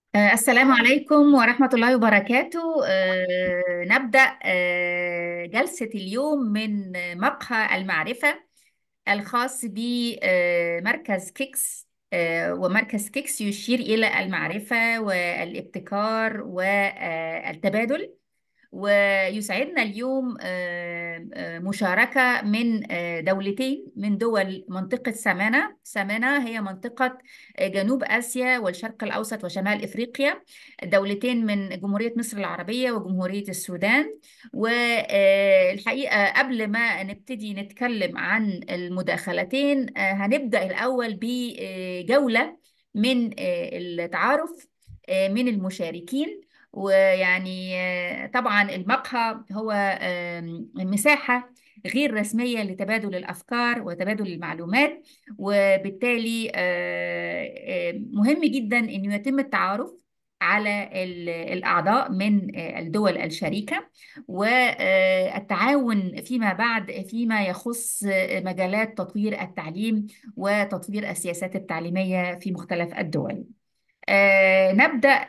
آه، السلام عليكم ورحمة الله وبركاته آه، نبدأ آه، جلسة اليوم من مقهى المعرفة الخاص بمركز كيكس آه، ومركز كيكس يشير إلى المعرفة والابتكار والتبادل ويسعدنا اليوم آه، آه، مشاركة من آه، دولتين من دول منطقة سامانا سامانا هي منطقة جنوب آسيا والشرق الأوسط وشمال إفريقيا دولتين من جمهورية مصر العربية وجمهورية السودان والحقيقة قبل ما نبتدي نتكلم عن المداخلتين هنبدأ الأول بجولة من التعارف من المشاركين ويعني آه، طبعا المقهى هو آم، مساحة غير رسمية لتبادل الأفكار وتبادل المعلومات وبالتالي آه، آه، مهم جدا أنه يتم التعارف على ال- الأعضاء من آه، الدول الشريكة والتعاون فيما بعد فيما يخص آه، مجالات تطوير التعليم وتطوير السياسات التعليمية في مختلف الدول آه، نبدأ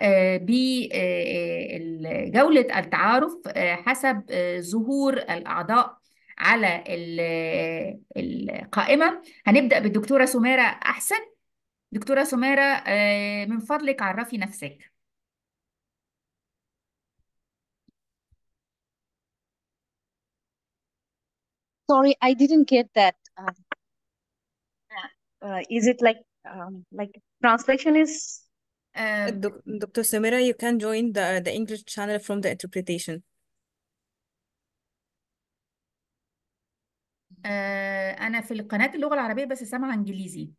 بجولة التعارف آه، حسب آه، ظهور الأعضاء على ال- القائمة هنبدأ بالدكتورة سميرة أحسن دكتورة سميرة آه، من فضلك عرفي نفسك Sorry, I didn't get that. Uh, uh, is it like um, like translation is آم، Doc- Dr. Samira, you can join the, the English channel from the interpretation. آه، أنا في قناة اللغة العربية بس سامعة إنجليزي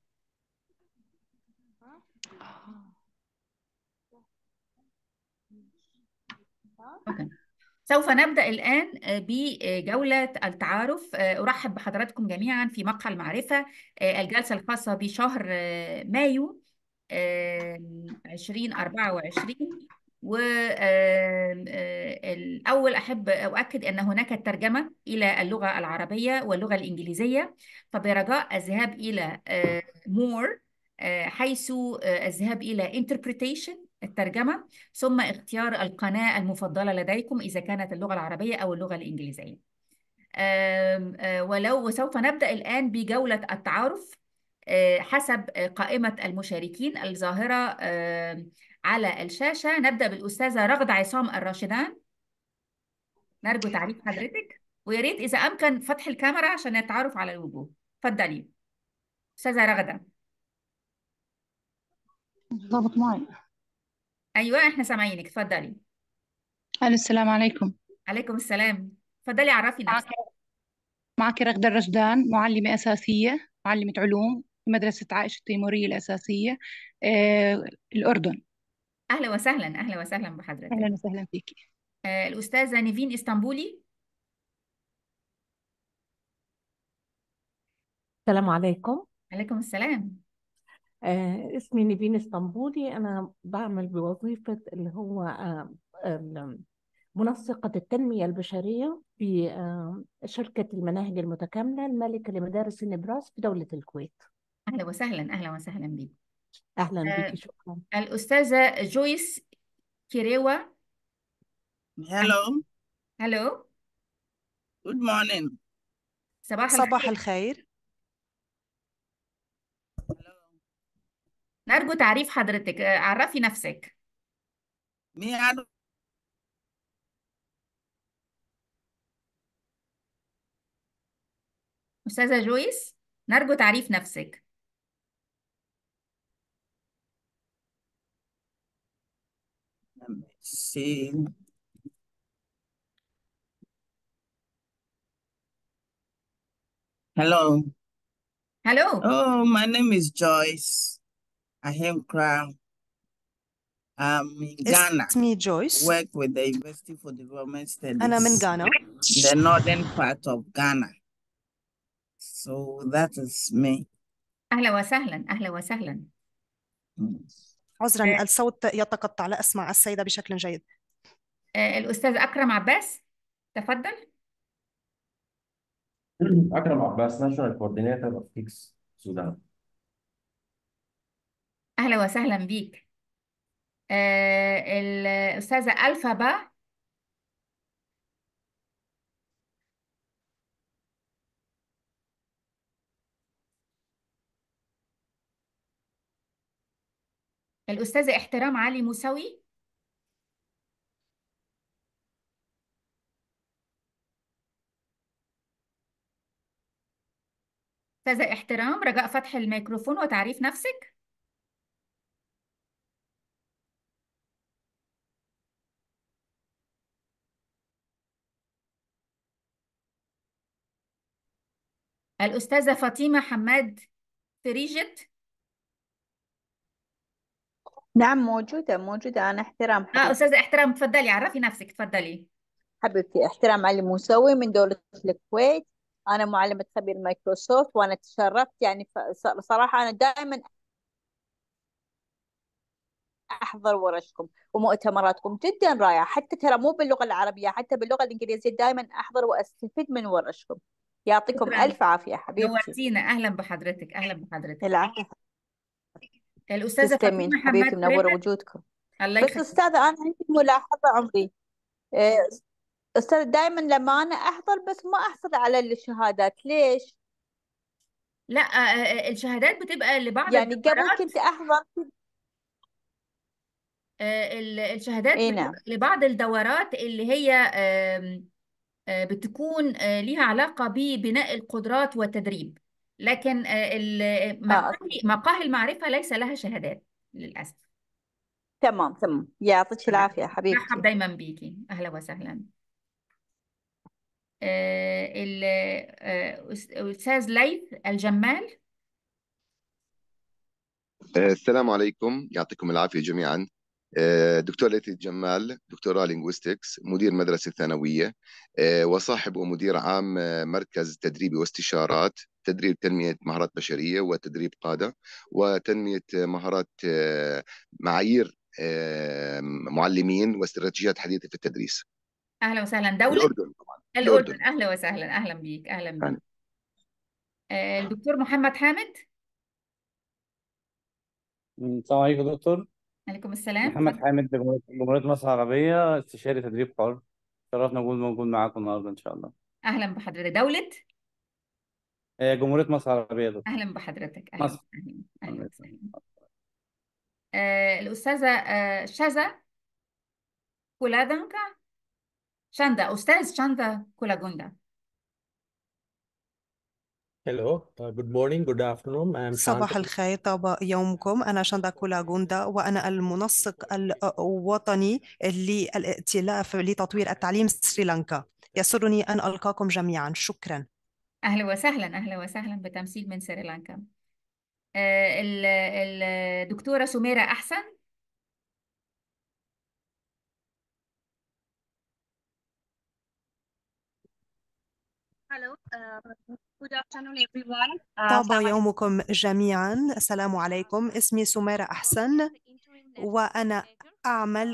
أوكي. سوف نبدأ الآن بجولة التعارف أرحب بحضراتكم جميعا في مقهى المعرفة الجلسة الخاصة بشهر مايو 2024 والأول أحب أؤكد أن هناك الترجمة إلى اللغة العربية واللغة الإنجليزية فبرجاء الذهاب إلى more حيث الذهاب إلى interpretation الترجمة ثم اختيار القناة المفضلة لديكم إذا كانت اللغة العربية أو اللغة الإنجليزية آم، آه، ولو وسوف نبدأ الآن بجولة التعارف آه، حسب قائمة المشاركين الظاهرة آم، على الشاشة نبدأ بالأستاذة رغدة عصام الراشدان نرجو تعريف حضرتك ويا ريت إذا أمكن فتح الكاميرا عشان نتعرف على الوجوه اتفضلي أستاذة رغدة ضبط معي أيوة إحنا سامعينك اتفضلي أهلا السلام عليكم عليكم السلام اتفضلي عرفي معك نفسك معك رغدة الرشدان معلمة أساسية معلمة علوم في مدرسة عائشة التيمورية الأساسية آه الأردن أهلا وسهلا أهلا وسهلا بحضرتك أهلا وسهلا فيك آه، الأستاذة نيفين إسطنبولي السلام عليكم عليكم السلام آه اسمي نيفين اسطنبولي أنا بعمل بوظيفة اللي هو آه ال- منسقة التنمية البشرية في آه شركة المناهج المتكاملة المالكة لمدارس النبراس في دولة الكويت أهلا وسهلا أهلا وسهلا بيك أهلا آه، بك شكرا الأستاذة جويس كيريوا Hello, هلو good morning. صباح صباح الخير الخير نرجو تعريف حضرتك آه، عرفي نفسك Me, I don't أستاذة جويس نرجو تعريف نفسك see. Hello. هلو Oh, my name is Joyce Ahemkra. I'm in Ghana. اسمي جويس Work with the University for Development أنا من Studies, غانا the northern part of Ghana. So that is me. أهلا وسهلا أهلا وسهلا عذرا آه، الصوت يتقطع لا أسمع السيدة بشكل جيد آه، الأستاذ أكرم عباس تفضل أكرم عباس ناشونال كوردينيتور أوف كيكس السودان أهلا وسهلا بيك آه، الأستاذة ألفبا الأستاذة احترام علي موسوي أستاذة احترام رجاء فتح الميكروفون وتعريف نفسك الأستاذة فاطمة حماد فريجت نعم موجودة موجودة أنا احترام اه حبيبتي أستاذة احترام تفضلي عرفي نفسك تفضلي حبيبتي احترام علي موسوي من دولة الكويت أنا معلمة خبير مايكروسوفت وأنا تشرفت يعني ف- صراحة أنا دائما أحضر ورشكم ومؤتمراتكم جدا رائعة حتى ترى مو باللغة العربية حتى باللغة الإنجليزية دائما أحضر وأستفيد من ورشكم يعطيكم شكرا ألف عافية حبيبتي نورتينا أهلا بحضرتك أهلا بحضرتك العافية الأستاذة تسلمين فاطمة حبيبتي حماد منورة فريجت وجودكم الله بس يخليك أستاذة أنا عندي ملاحظة عمري إيه، أستاذ دائما لما أنا أحضر بس ما أحصل على الشهادات ليش؟ لا آه، آه، الشهادات بتبقى لبعض يعني قبل الدورات كنت أحضر آه، ال- الشهادات إي بتبقى نعم لبعض الدورات اللي هي آم، آه، بتكون آه، ليها علاقة ببناء القدرات والتدريب لكن آه، ال- آه مقاهي أوكي مقاهي المعرفة ليس لها شهادات للأسف تمام تمام يعطيك العافية مرحب حبيبتي دايما بيكي أهلا وسهلا آه، ال- آه، أس- أستاذ ليث الجمال السلام عليكم يعطيكم العافية جميعا آه، دكتور ليثي الجمال دكتوراه لينغويستكس مدير مدرسة ثانوية آه، وصاحب ومدير عام آه، مركز تدريبي واستشارات تدريب تنمية مهارات بشرية وتدريب قادة وتنمية آه، مهارات آه، معايير آه، معلمين واستراتيجيات حديثة في التدريس أهلا وسهلا دولة الأردن طبعا الأردن الأردن أهلا وسهلا أهلا بيك أهلا بيك يعني آه، الدكتور محمد حامد السلام عليكم يا دكتور عليكم السلام محمد اتفضل حامد جمهورية جمهورية مصر العربية استشاري تدريب حر شرفنا وجود موجود معاكم النهارده إن شاء الله أهلا بحضرتك دولة آه، جمهورية مصر العربية يا دكتور أهلا بحضرتك أهلا مصر وسهلا أهلا الله وسهلا يسلمك. آه، الأستاذة آه، شذا كولادنكا شاندا أستاذ شاندا كولاجوندا Hello, uh, good morning, good afternoon. I am صباح Shant. الخير طاب يومكم أنا شاندا كولاغوندا وأنا المنسق الوطني للائتلاف لتطوير التعليم سريلانكا يسرني أن ألقاكم جميعا شكرا أهلا وسهلا أهلا وسهلا بتمثيل من سريلانكا آه، ال- الدكتورة سميرة أحسن Hello, uh, good afternoon, everyone. Uh, طاب Assalamu alaikum. يومكم جميعا السلام عليكم اسمي سميرة أحسن وأنا أعمل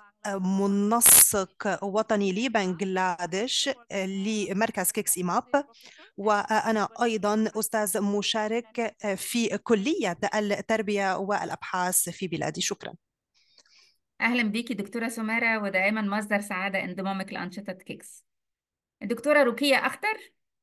كمنسق وطني لبنغلاديش لمركز كيكس إيماب وأنا أيضا أستاذ مشارك في كلية التربية والأبحاث في بلادي شكرا أهلا بيكي دكتورة سميرة ودائما مصدر سعادة انضمامك لأنشطة كيكس الدكتورة رقية أخضر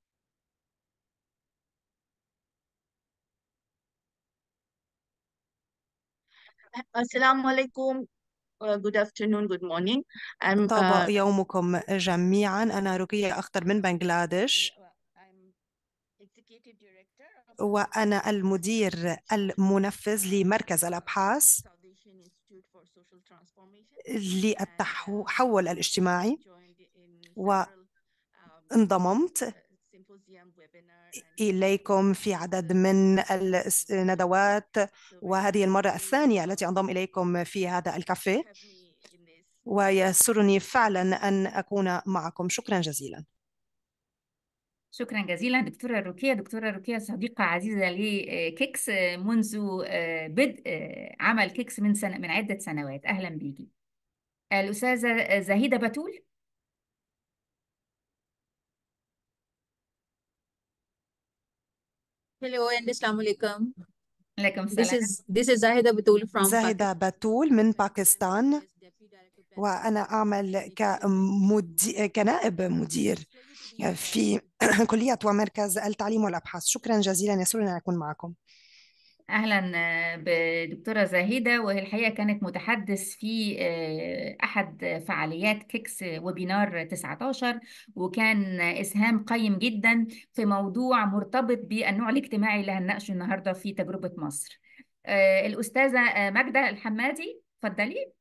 Assalamu alaikum. Uh, good afternoon, good morning. I'm طاب uh, يومكم جميعا أنا رقية أخضر من بنغلاديش executive director of وأنا المدير المنفذ لمركز الأبحاث Foundation Institute for Social Transformation and للتحول الاجتماعي joined in several um, وانضممت uh, symposium, webinar, and إليكم في عدد من الندوات وهذه المرة الثانية التي أنضم إليكم في هذا الكافيه have me in this. ويسرني فعلا أن أكون معكم شكرا جزيلا شكرا جزيلا دكتورة رقية دكتورة رقية صديقة عزيزة لكيكس منذ آه، بدء آه، عمل كيكس من سنة من عدة سنوات أهلا بيكي الأستاذة زهيدة بتول Hello and Assalamu alaikum. عليكم This السلام is this is Zahida Batul from زاهدة Pakistan. بتول من باكستان وأنا أعمل كمدي... كنائب مدير في كلية ومركز التعليم والأبحاث شكرا جزيلا يسرني أن أكون معكم أهلا آه، بدكتورة زاهدة وهي الحقيقة كانت متحدث في آه، أحد فعاليات كيكس ويبينار 19 وكان إسهام قيم جدا في موضوع مرتبط بالنوع الاجتماعي اللي هنناقشه النهاردة في تجربة مصر آه، الأستاذة آه، ماجدة الحمادي اتفضلي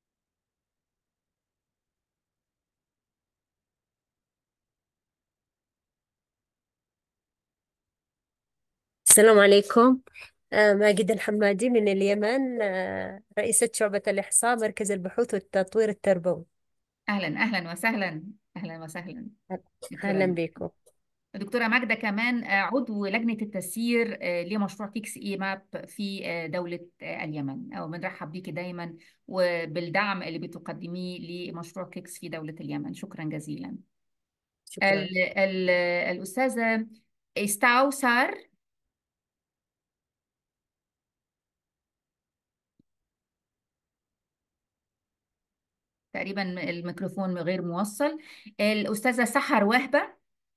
السلام عليكم آه، ماجدة الحمادي من اليمن آه، رئيسة شعبة الإحصاء مركز البحوث والتطوير التربوي أهلا أهلا وسهلا أهلا وسهلا دكتورة أهلا بكم دكتورة ماجدة كمان آه، عضو لجنة التسيير آه، لمشروع كيكس إي ماب في آه، دولة آه، اليمن أو بنرحب بيكي دايما وبالدعم اللي بتقدميه لمشروع كيكس في دولة اليمن شكرا جزيلا شكرا ال ال الأستاذة استاو سار تقريبا الميكروفون غير موصل الأستاذة سحر وهبة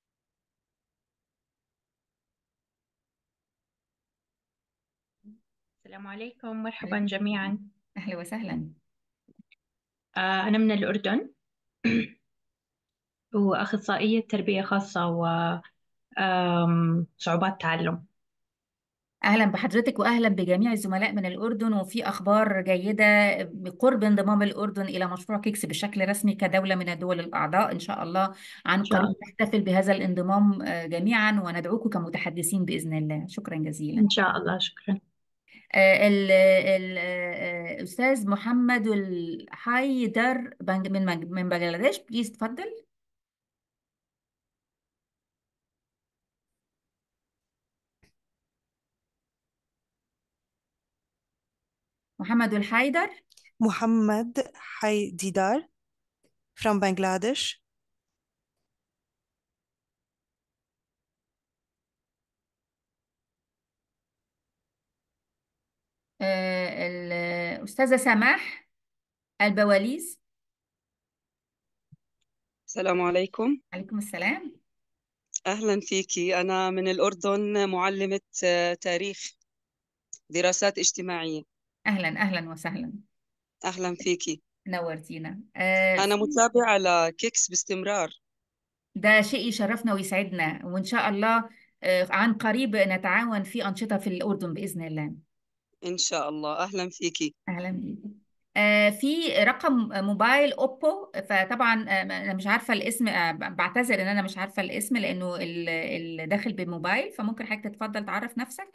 السلام عليكم مرحبا جميعا أهلا وسهلا آه، أنا من الأردن وأخصائية تربية خاصة وصعوبات تعلم أهلا بحضرتك وأهلا بجميع الزملاء من الأردن وفي أخبار جيدة بقرب انضمام الأردن إلى مشروع كيكس بشكل رسمي كدولة من الدول الأعضاء إن شاء الله عن إن شاء قريب الله نحتفل بهذا الانضمام آه، جميعا وندعوكم كمتحدثين بإذن الله شكرا جزيلا إن شاء الله شكرا آه، ال- ال- آه، الأستاذ محمد الحيدر بنج- من بنج- من بنجلاديش بليز تفضل محمد الحيدر محمد حيديدار from Bangladesh آه، الأستاذة سماح البواليز السلام عليكم عليكم السلام أهلا فيكي أنا من الأردن معلمة آه، تاريخ دراسات اجتماعية أهلا أهلا وسهلا أهلا فيكي نورتينا آه، أنا في متابعة لكيكس باستمرار ده شيء يشرفنا ويسعدنا وإن شاء الله آه، عن قريب نتعاون في أنشطة في الأردن بإذن الله إن شاء الله أهلا فيكي أهلا بيك آه، في رقم موبايل أوبو فطبعا آه، أنا مش عارفة الاسم آه، بعتذر إن أنا مش عارفة الاسم لأنه ال- ال- داخل بالموبايل فممكن حضرتك تتفضل تعرف نفسك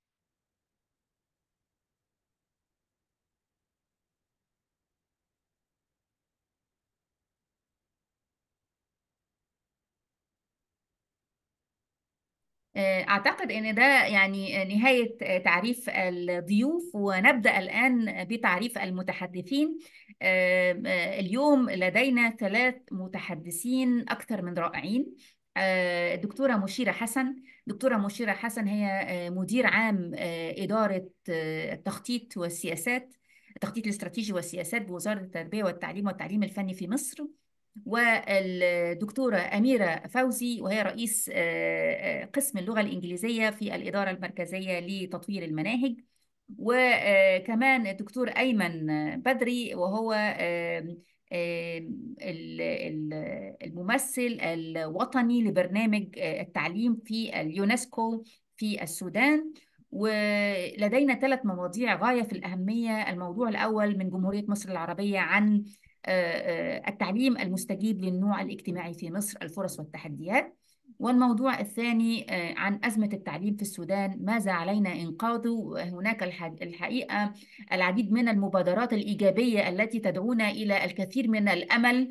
آه، أعتقد إن ده يعني نهاية آه، تعريف الضيوف ونبدأ الآن بتعريف المتحدثين آه، آه، اليوم لدينا ثلاث متحدثين أكثر من رائعين آه، الدكتورة مشيرة حسن دكتورة مشيرة حسن هي آه، مدير عام آه، إدارة آه، التخطيط والسياسات التخطيط الاستراتيجي والسياسات بوزارة التربية والتعليم والتعليم الفني في مصر والدكتورة أميرة فوزي وهي رئيس آه، آه، قسم اللغة الإنجليزية في الإدارة المركزية لتطوير المناهج وكمان الدكتور أيمن بدري وهو آم، آم، ال- ال- الممثل الوطني لبرنامج آه، التعليم في اليونسكو في السودان ولدينا ثلاث مواضيع غاية في الأهمية الموضوع الأول من جمهورية مصر العربية عن آه، آه، التعليم المستجيب للنوع الاجتماعي في مصر الفرص والتحديات والموضوع الثاني آه، عن أزمة التعليم في السودان ماذا علينا إنقاذه هناك الح- الحقيقة العديد من المبادرات الإيجابية التي تدعونا إلى الكثير من الأمل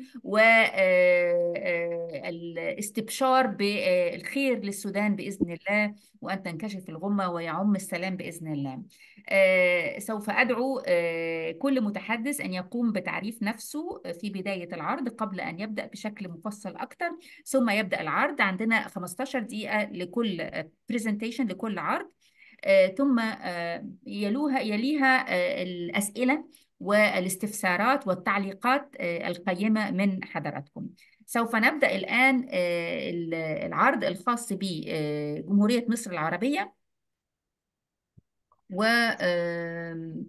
والاستبشار بالخير للسودان بإذن الله وأن تنكشف الغمة ويعم السلام بإذن الله آه، سوف أدعو آه، كل متحدث أن يقوم بتعريف نفسه في بداية العرض قبل أن يبدأ بشكل مفصل أكثر ثم يبدأ العرض عندنا 15 دقيقة لكل برزنتيشن لكل عرض آه، ثم آه، يلوها يليها آه، الأسئلة والاستفسارات والتعليقات آه، القيمة من حضراتكم سوف نبدأ الآن آه، ال- العرض الخاص بجمهورية مصر العربية و آم،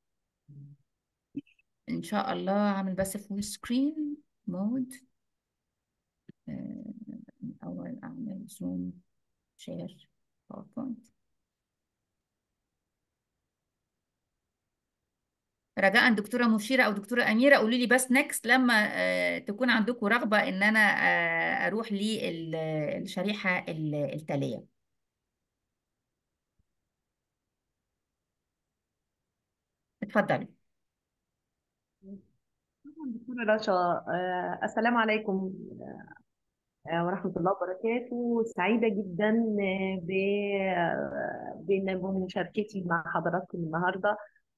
إن شاء الله عامل بس فول سكرين مود أول أعمل زوم شير باوربوينت رجاء دكتورة مشيرة أو دكتورة أميرة قولوا لي بس نكست لما آه، تكون عندكم رغبة إن أنا آه، أروح للشريحة ال- التالية اتفضلي دكتورة رشا آه، السلام عليكم آه، ورحمة الله وبركاته سعيدة جدا آه، ب آه، بن- بمشاركتي مع حضراتكم النهاردة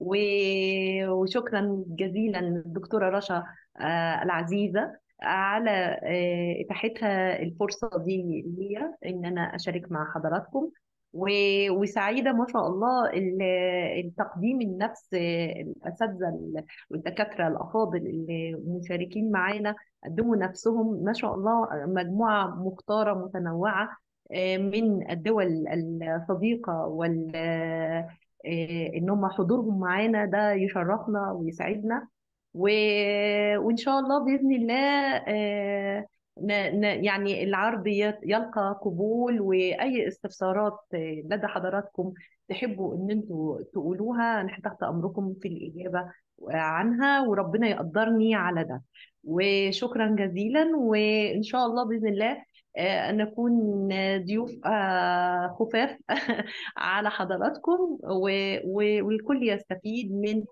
و- وشكرا جزيلا للدكتورة رشا آه، العزيزة على آه، إتاحتها الفرصة دي ليا إن أنا أشارك مع حضراتكم و- وسعيدة ما شاء الله ال- التقديم النفس آه، الأساتذة والدكاترة الأفاضل اللي مشاركين معانا قدموا نفسهم ما شاء الله مجموعة مختارة متنوعة آه، من الدول الصديقة وال آه، إن هم حضورهم معانا ده يشرفنا ويسعدنا و... وإن شاء الله بإذن الله آه، ن... ن... يعني العرض يت- يلقى قبول وأي استفسارات آه، لدى حضراتكم تحبوا إن أنتوا تقولوها نحن تحت أمركم في الإجابة عنها وربنا يقدرني على ده وشكرا جزيلا وإن شاء الله بإذن الله آه، أن نكون ضيوف آه، خفاف على حضراتكم و- و- والكل يستفيد من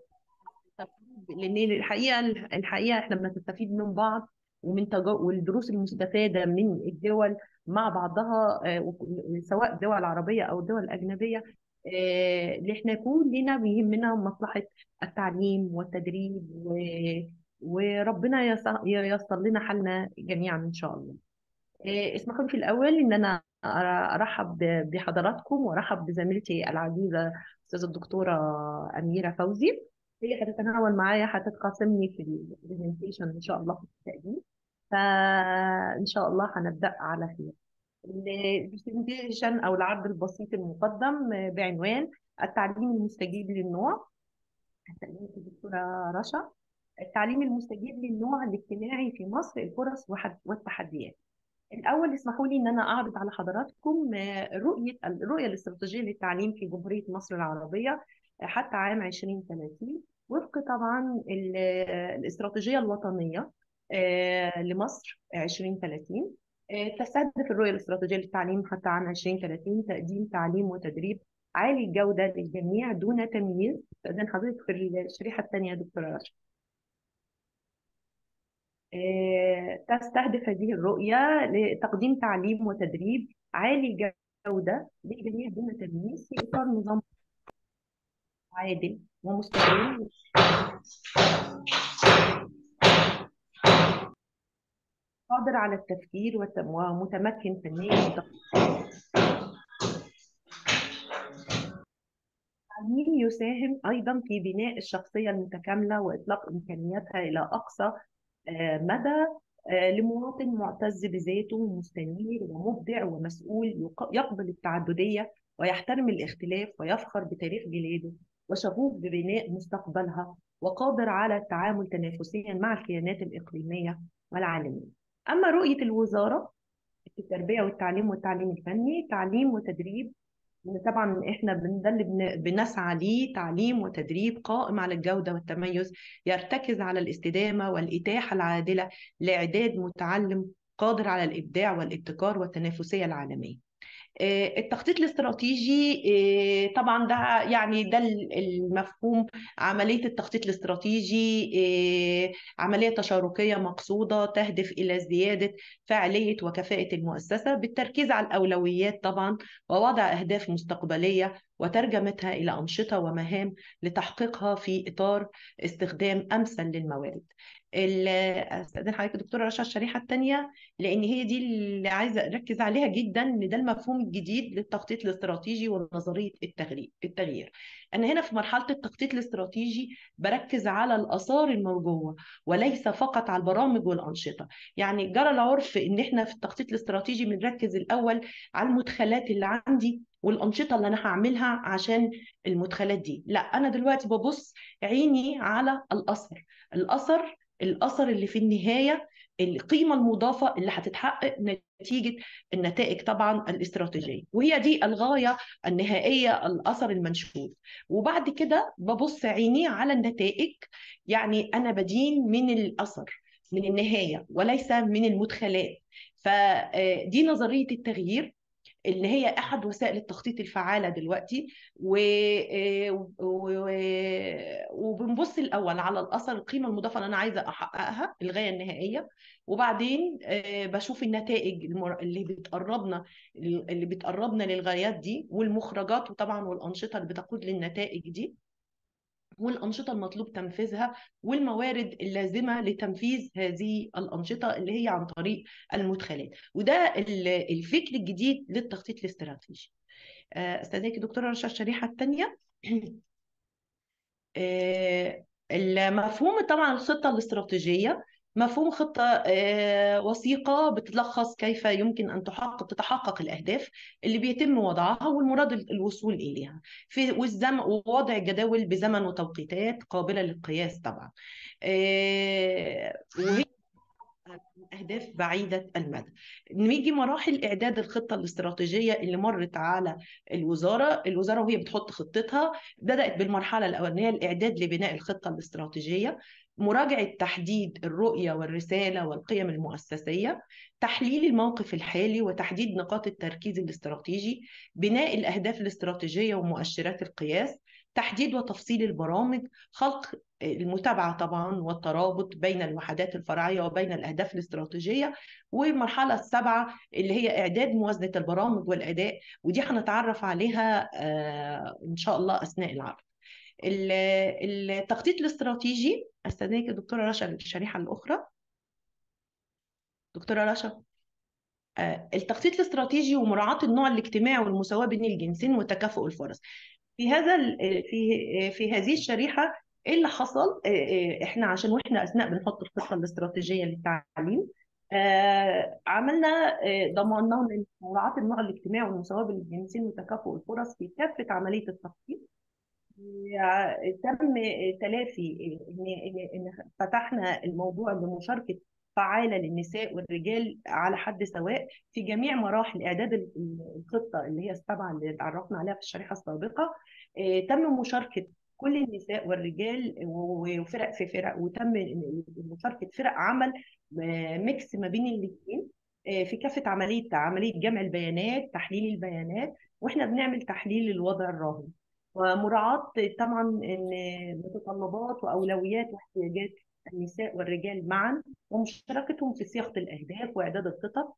لان الحقيقه الحقيقه احنا بنستفيد من بعض ومن تجا... والدروس المستفاده من الدول مع بعضها آه، وك- سواء دول عربيه او دول اجنبيه آه، اللي احنا كلنا بيهمنا مصلحه التعليم والتدريب و... وربنا يس- ييسر لنا حالنا جميعا ان شاء الله. آه، اسمحوا لي في الأول إن أنا أر- أرحب ب- بحضراتكم وأرحب بزميلتي العزيزة أستاذة الدكتورة أميرة فوزي هي هتتناول معايا هتتقاسمني في البرزنتيشن إن شاء الله في التقديم فإن شاء الله هنبدأ على خير البرزنتيشن أو العرض البسيط المقدم آه، بعنوان التعليم المستجيب للنوع هستأذنك الدكتورة رشا التعليم المستجيب للنوع الاجتماعي في مصر الفرص وحد- والتحديات الأول اسمحوا لي إن أنا أعرض على حضراتكم آه، رؤية الرؤية الاستراتيجية للتعليم في جمهورية مصر العربية آه، حتى عام 2030 وفق طبعا ال- آه، الاستراتيجية الوطنية آه، لمصر 2030 آه، تستهدف الرؤية الاستراتيجية للتعليم حتى عام 2030 تقديم تعليم وتدريب عالي الجودة للجميع دون تمييز استأذن حضرتك في الشريحة الثانية يا دكتورة رشا آه، تستهدف هذه الرؤية لتقديم تعليم وتدريب عالي الجودة للجميع دون تمييز في إطار نظام عادل ومستقل قادر على التفكير وت- ومتمكن فنيا التعليم يساهم أيضا في بناء الشخصية المتكاملة وإطلاق إمكانياتها إلى أقصى آه، مدى آه، لمواطن معتز بذاته ومستنير ومبدع ومسؤول يق- يقبل التعددية ويحترم الاختلاف ويفخر بتاريخ بلاده وشغوف ببناء مستقبلها وقادر على التعامل تنافسيا مع الكيانات الإقليمية والعالمية أما رؤية الوزارة في التربية والتعليم والتعليم الفني تعليم وتدريب طبعا احنا بن- ده اللي بن- بنسعى ليه تعليم وتدريب قائم على الجودة والتميز يرتكز على الاستدامة والإتاحة العادلة لإعداد متعلم قادر على الإبداع والابتكار والتنافسية العالمية آه، التخطيط الاستراتيجي آه، طبعا ده يعني ده ال- المفهوم عملية التخطيط الاستراتيجي آه، عملية تشاركية مقصودة تهدف إلى زيادة فاعلية وكفاءة المؤسسة بالتركيز على الأولويات طبعا ووضع أهداف مستقبلية وترجمتها إلى أنشطة ومهام لتحقيقها في إطار استخدام أمثل للموارد ال- استاذن حضرتك دكتوره رشا الشريحه الثانيه لان هي دي اللي عايزه اركز عليها جدا ان ده المفهوم مفهوم جديد للتخطيط الاستراتيجي ونظرية التغيير التغيير أنا هنا في مرحلة التخطيط الاستراتيجي بركز على الآثار المرجوة وليس فقط على البرامج والأنشطة يعني جرى العرف إن إحنا في التخطيط الاستراتيجي بنركز الأول على المدخلات اللي عندي والأنشطة اللي أنا هعملها عشان المدخلات دي لا أنا دلوقتي ببص عيني على الأثر الأثر الأثر اللي في النهاية القيمة المضافة اللي هتتحقق نتيجة النتائج طبعا الاستراتيجية وهي دي الغاية النهائية الأثر المنشود وبعد كده ببص عيني على النتائج يعني أنا بدين من الأثر من النهاية وليس من المدخلات فدي نظرية التغيير اللي هي احد وسائل التخطيط الفعاله دلوقتي و... و... وبنبص الاول على الاثر القيمه المضافه اللي انا عايزه احققها الغايه النهائيه وبعدين بشوف النتائج اللي بتقربنا اللي بتقربنا للغايات دي والمخرجات وطبعا والانشطه اللي بتقود للنتائج دي والأنشطة المطلوب تنفيذها والموارد اللازمة لتنفيذ هذه الأنشطة اللي هي عن طريق المدخلات وده الفكر الجديد للتخطيط الاستراتيجي استاذنك دكتورة رشا الشريحة الثانية المفهوم طبعا الخطة الاستراتيجية مفهوم خطة وثيقة بتلخص كيف يمكن أن تحقق تتحقق الأهداف اللي بيتم وضعها والمراد الوصول إليها في والزمن ووضع جداول بزمن وتوقيتات قابلة للقياس طبعا وهي أهداف بعيدة المدى نيجي مراحل إعداد الخطة الاستراتيجية اللي مرت على الوزارة الوزارة وهي بتحط خطتها بدأت بالمرحلة الأولانية الإعداد لبناء الخطة الاستراتيجية مراجعة تحديد الرؤية والرسالة والقيم المؤسسية تحليل الموقف الحالي وتحديد نقاط التركيز الاستراتيجي بناء الأهداف الاستراتيجية ومؤشرات القياس تحديد وتفصيل البرامج خلق المتابعة طبعا والترابط بين الوحدات الفرعية وبين الأهداف الاستراتيجية والمرحلة السابعة اللي هي إعداد موازنة البرامج والأداء ودي هنتعرف عليها إن شاء الله أثناء العرض التخطيط الاستراتيجي استاذنك دكتوره رشا الشريحه الاخرى دكتوره رشا التخطيط الاستراتيجي ومراعاه النوع الاجتماعي والمساواه بين الجنسين وتكافؤ الفرص في هذا في في هذه الشريحه ايه اللي حصل احنا عشان واحنا اثناء بنحط الخطه الاستراتيجيه للتعليم عملنا ضمننا من مراعاه النوع الاجتماعي والمساواه بين الجنسين وتكافؤ الفرص في كافه عمليه التخطيط تم تلافي ان ان فتحنا الموضوع بمشاركه فعاله للنساء والرجال على حد سواء في جميع مراحل اعداد الخطه اللي هي السبعه اللي اتعرفنا عليها في الشريحه السابقه تم مشاركه كل النساء والرجال وفرق في فرق وتم مشاركه فرق عمل ميكس ما بين الاثنين في كافه عمليه عمليه جمع البيانات تحليل البيانات واحنا بنعمل تحليل الوضع الراهن ومراعاة طبعا ان متطلبات واولويات واحتياجات النساء والرجال معا ومشاركتهم في صياغه الاهداف واعداد الخطط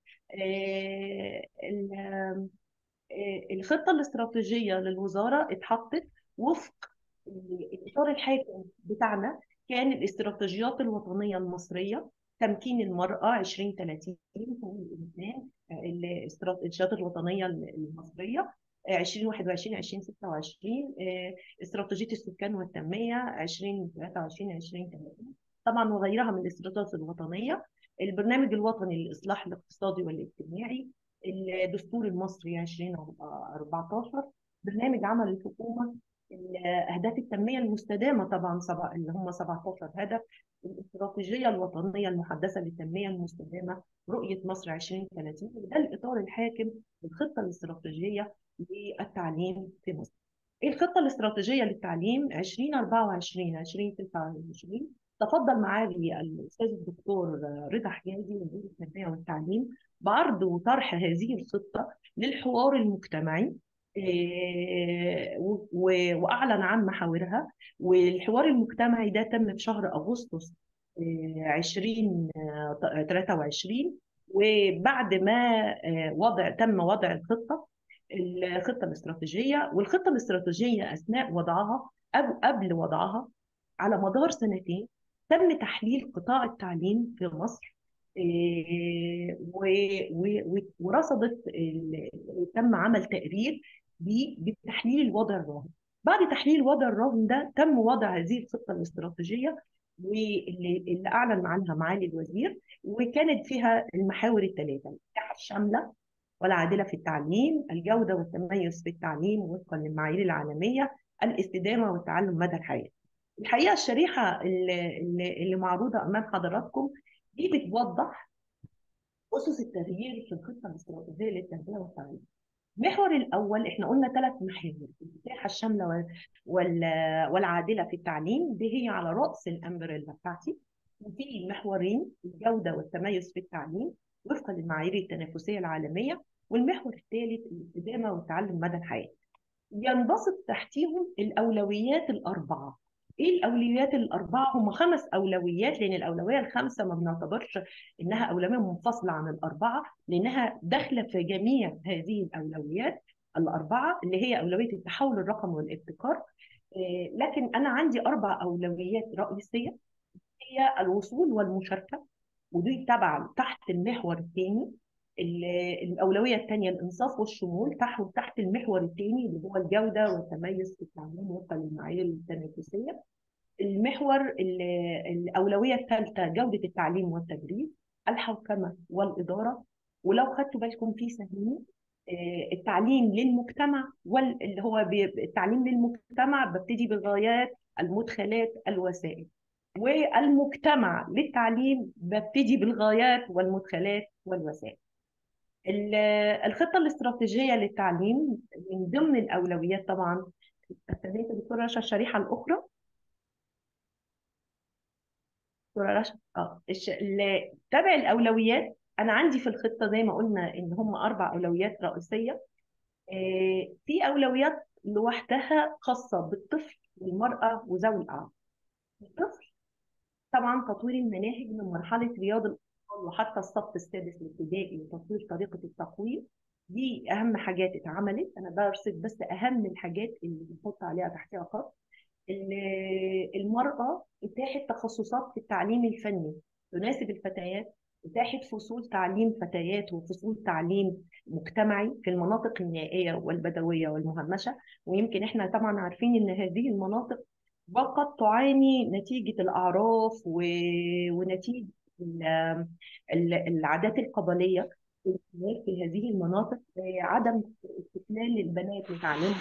الخطه الاستراتيجيه للوزاره اتحطت وفق الاطار الحاكم بتاعنا كان الاستراتيجيات الوطنيه المصريه تمكين المراه 2030 الانسان الاستراتيجيات الوطنيه المصريه 2021 2026 استراتيجية السكان والتنمية 2023 2030 طبعا وغيرها من الاستراتيجيات الوطنية البرنامج الوطني للإصلاح الاقتصادي والاجتماعي الدستور المصري 2014 برنامج عمل الحكومة أهداف التنمية المستدامة طبعا سبع اللي هم 17 هدف الاستراتيجية الوطنية المحدثة للتنمية المستدامة رؤية مصر 2030 ده الإطار الحاكم للخطة الاستراتيجية للتعليم في مصر. ايه الخطه الاستراتيجيه للتعليم 2024 2029 تفضل معالي الاستاذ الدكتور رضا حجازي وزير التربيه والتعليم بعرض وطرح هذه الخطه للحوار المجتمعي واعلن عن محاورها والحوار المجتمعي ده تم في شهر اغسطس 2023 وبعد ما وضع تم وضع الخطه الخطه الاستراتيجيه والخطه الاستراتيجيه اثناء وضعها او قبل وضعها على مدار سنتين تم تحليل قطاع التعليم في مصر إيه، و- و- و- ورصدت ال- تم عمل تقرير ب- بتحليل الوضع الراهن بعد تحليل الوضع الراهن ده تم وضع هذه الخطة الاستراتيجية واللي اللي أعلن عنها معالي الوزير وكانت فيها المحاور الثلاثة الإتاحة الشاملة والعادلة في التعليم الجودة والتميز في التعليم وفقا للمعايير العالمية الاستدامة والتعلم مدى الحياة الحقيقة الشريحة اللي, اللي اللي معروضة أمام حضراتكم دي بتوضح أسس التغيير في الخطة الاستراتيجية للتربية والتعليم المحور الأول إحنا قلنا ثلاث محاور الإتاحة الشاملة وال- وال- والعادلة في التعليم دي هي على رأس الأمبريلا بتاعتي وفي محورين الجودة والتميز في التعليم وفقا للمعايير التنافسية العالمية والمحور الثالث الاستدامة والتعلم مدى الحياة ينبسط تحتيهم الأولويات الأربعة إيه الأولويات الأربعة؟ هم خمس أولويات لأن الأولوية الخامسة ما بنعتبرش إنها أولوية منفصلة عن الأربعة لأنها داخلة في جميع هذه الأولويات الأربعة اللي هي أولوية التحول الرقمي والابتكار إيه، لكن أنا عندي أربع أولويات رئيسية هي الوصول والمشاركة ودي طبعا تحت المحور الثاني الأولوية الثانية الإنصاف والشمول تحت تحت المحور الثاني اللي هو الجودة والتميز في التعليم وفقا للمعايير التنافسية المحور ال- الأولوية الثالثة جودة التعليم والتدريس الحوكمة والإدارة ولو خدتوا بالكم في سهمين آه، التعليم للمجتمع واللي هو بي- التعليم للمجتمع ببتدي بالغايات المدخلات الوسائل والمجتمع للتعليم ببتدي بالغايات والمدخلات والوسائل ال- الخطة الاستراتيجية للتعليم من ضمن الأولويات طبعا استنيت دكتورة رشا الشريحة الأخرى دكتورة رشا اه الش... ال- تابع الأولويات أنا عندي في الخطة زي ما قلنا إن هم أربع أولويات رئيسية آه، في أولويات لوحدها خاصة بالطفل والمرأة وذوي الإعاقة الطفل طبعا تطوير المناهج من مرحلة رياض الأطفال وحتى الصف السادس الابتدائي وتطوير طريقة التقويم دي أهم حاجات اتعملت أنا برصد بس أهم الحاجات اللي بنحط عليها تحتها خط ال- المرأة إتاحة تخصصات في التعليم الفني تناسب الفتيات إتاحة فصول تعليم فتيات وفصول تعليم مجتمعي في المناطق النائية والبدوية والمهمشة ويمكن إحنا طبعا عارفين إن هذه المناطق فقط تعاني نتيجة الأعراف و... ونتيجة ال... ال- العادات القبلية في هذه المناطق آه، عدم استقلال للبنات لتعليم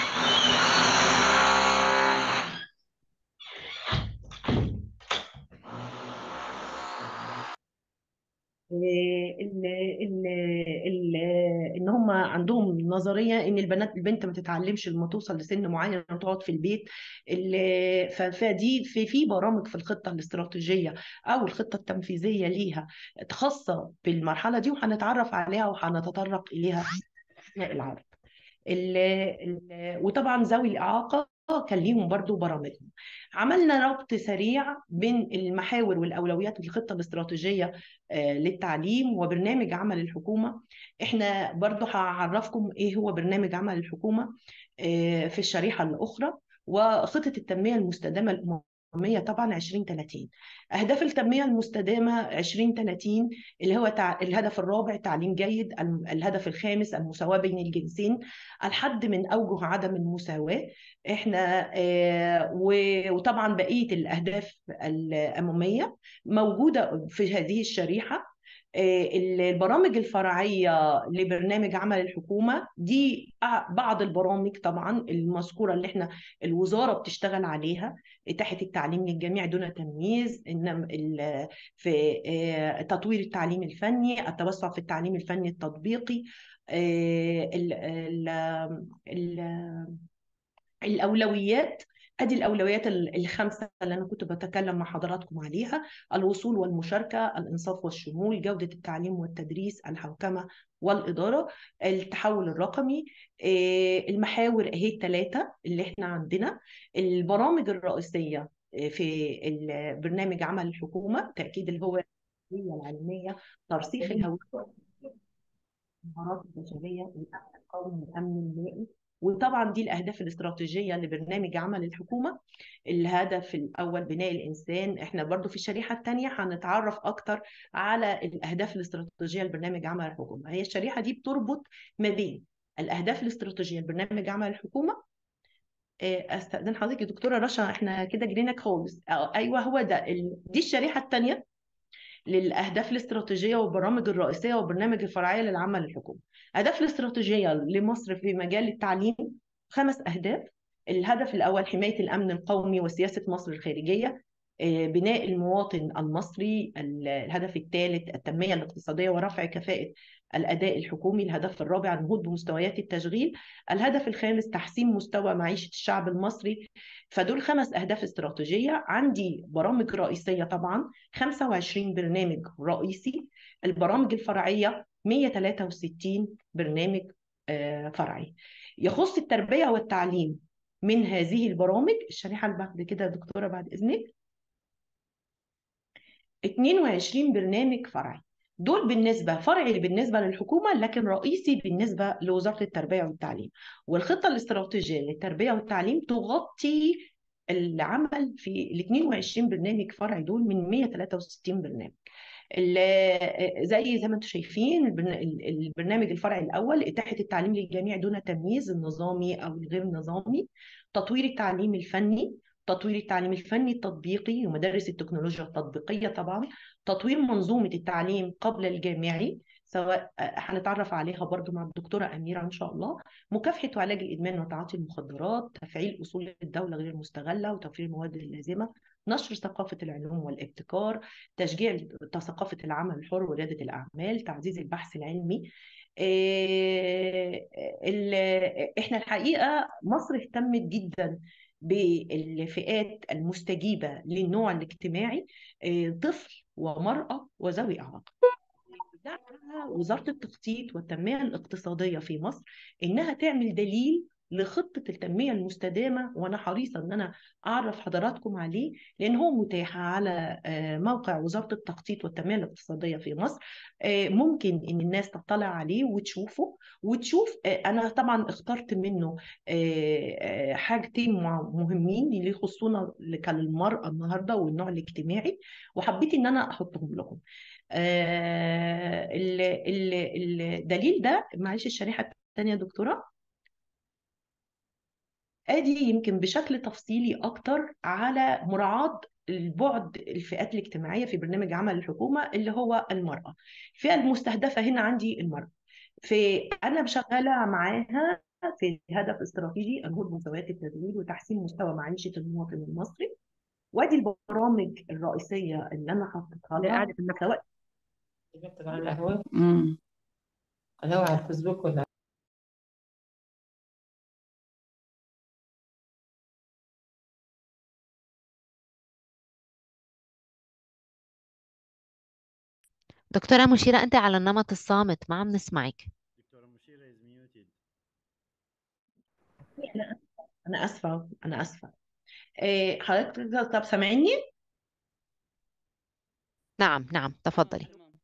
ال ال ال ان هم عندهم نظريه ان البنات البنت ما تتعلمش لما توصل لسن معين وتقعد في البيت ال- ف- فدي في في برامج في الخطه الاستراتيجيه او الخطه التنفيذيه ليها خاصه بالمرحله دي وهنتعرف عليها وهنتطرق اليها اثناء العرض ال ال وطبعا ذوي الإعاقة كان ليهم برضو برامجهم عملنا ربط سريع بين المحاور والأولويات الخطة الاستراتيجية آه، للتعليم وبرنامج عمل الحكومة احنا برضو هعرفكم ايه هو برنامج عمل الحكومة آه، في الشريحة الأخرى وخطة التنمية المستدامة الأممية طبعا 2030 أهداف التنمية المستدامة 2030 اللي هو تع... الهدف الرابع تعليم جيد الم- الهدف الخامس المساواة بين الجنسين الحد من أوجه عدم المساواة احنا آه، و- وطبعا بقية الأهداف الأممية موجودة في هذه الشريحة آه، البرامج الفرعية لبرنامج عمل الحكومة دي أع- بعض البرامج طبعا المذكورة اللي احنا الوزارة بتشتغل عليها إتاحة التعليم للجميع دون تمييز إنما ال- في آه، تطوير التعليم الفني التوسع في التعليم الفني التطبيقي آه، ال- ال- ال- الأولويات أدي الأولويات ال- الخمسة اللي أنا كنت بتكلم مع حضراتكم عليها الوصول والمشاركة الإنصاف والشمول جودة التعليم والتدريس الحوكمة والإدارة التحول الرقمي آه، المحاور أهي الثلاثة اللي إحنا عندنا البرامج الرئيسية آه، في ال- برنامج عمل الحكومة تأكيد الهوية العلمية ترسيخ الهوية المهارات البشرية الأمن القومي والأمن المائي وطبعا دي الأهداف الاستراتيجية لبرنامج عمل الحكومة الهدف الأول بناء الإنسان احنا برضو في الشريحة الثانية هنتعرف أكتر على الأهداف الاستراتيجية لبرنامج عمل الحكومة هي الشريحة دي بتربط ما بين الأهداف الاستراتيجية لبرنامج عمل الحكومة آه، استاذن حضرتك يا دكتوره رشا احنا كده جرينا خالص آه، ايوه هو ده ال... دي الشريحه الثانيه للاهداف الاستراتيجيه والبرامج الرئيسيه والبرنامج الفرعيه للعمل الحكومي الاهداف الاستراتيجيه لمصر في مجال التعليم خمس اهداف الهدف الاول حمايه الامن القومي وسياسه مصر الخارجيه آه، بناء المواطن المصري ال- الهدف الثالث التنميه الاقتصاديه ورفع كفاءه الاداء الحكومي الهدف الرابع النهوض بمستويات التشغيل الهدف الخامس تحسين مستوى معيشه الشعب المصري فدول خمس اهداف استراتيجيه عندي برامج رئيسيه طبعا 25 برنامج رئيسي البرامج الفرعيه 163 برنامج آه، فرعي يخص التربيه والتعليم من هذه البرامج الشريحه اللي بعد كده يا دكتوره بعد اذنك 22 برنامج فرعي دول بالنسبة فرعي بالنسبة للحكومة لكن رئيسي بالنسبة لوزارة التربية والتعليم والخطة الاستراتيجية للتربية والتعليم تغطي العمل في ال 22 برنامج فرعي دول من 163 برنامج ال- زي زي ما انتم شايفين البرن- البرنامج الفرعي الاول اتاحه التعليم للجميع دون تمييز النظامي او الغير نظامي تطوير التعليم الفني تطوير التعليم الفني التطبيقي ومدارس التكنولوجيا التطبيقيه طبعا تطوير منظومه التعليم قبل الجامعي سواء هنتعرف عليها برضو مع الدكتورة أميرة إن شاء الله مكافحة وعلاج الإدمان وتعاطي المخدرات تفعيل أصول الدولة غير المستغلة وتوفير المواد اللازمة نشر ثقافة العلوم والابتكار تشجيع ثقافة العمل الحر وريادة الأعمال تعزيز البحث العلمي إيه، ال- احنا الحقيقة مصر اهتمت جدا بالفئات المستجيبة للنوع الاجتماعي إيه، طفل ومرأة وذوي إعاقة دعا وزارة التخطيط والتنمية الاقتصادية في مصر إنها تعمل دليل لخطة التنمية المستدامة وأنا حريصة إن أنا أعرف حضراتكم عليه لأن هو متاح على آه، موقع وزارة التخطيط والتنمية الاقتصادية في مصر آه، ممكن إن الناس تطلع عليه وتشوفه وتشوف آه، أنا طبعا اخترت منه آه، آه، حاجتين مع- مهمين اللي يخصونا كالمرأة النهاردة والنوع الاجتماعي وحبيت إن أنا أحطهم لكم آه، ال- ال- الدليل ده معلش الشريحة الثانية يا دكتورة ادي يمكن بشكل تفصيلي اكتر على مراعاة البعد الفئات الاجتماعية في برنامج عمل الحكومة اللي هو المرأة الفئة المستهدفة هنا عندي المرأة في أنا شغالة معاها في هدف استراتيجي النهوض بمستويات التدريب وتحسين مستوى معيشة المواطن المصري وادي البرامج الرئيسية اللي أنا حطيتها اللي لها قاعدة في المكتب سواء المكتب على القهوة امم القهوة على الفيسبوك ولا دكتورة مشيرة أنت على النمط الصامت ما عم نسمعك أنا أنا آسفة أنا آسفة إيه، حضرتك طب سامعني؟ نعم نعم تفضلي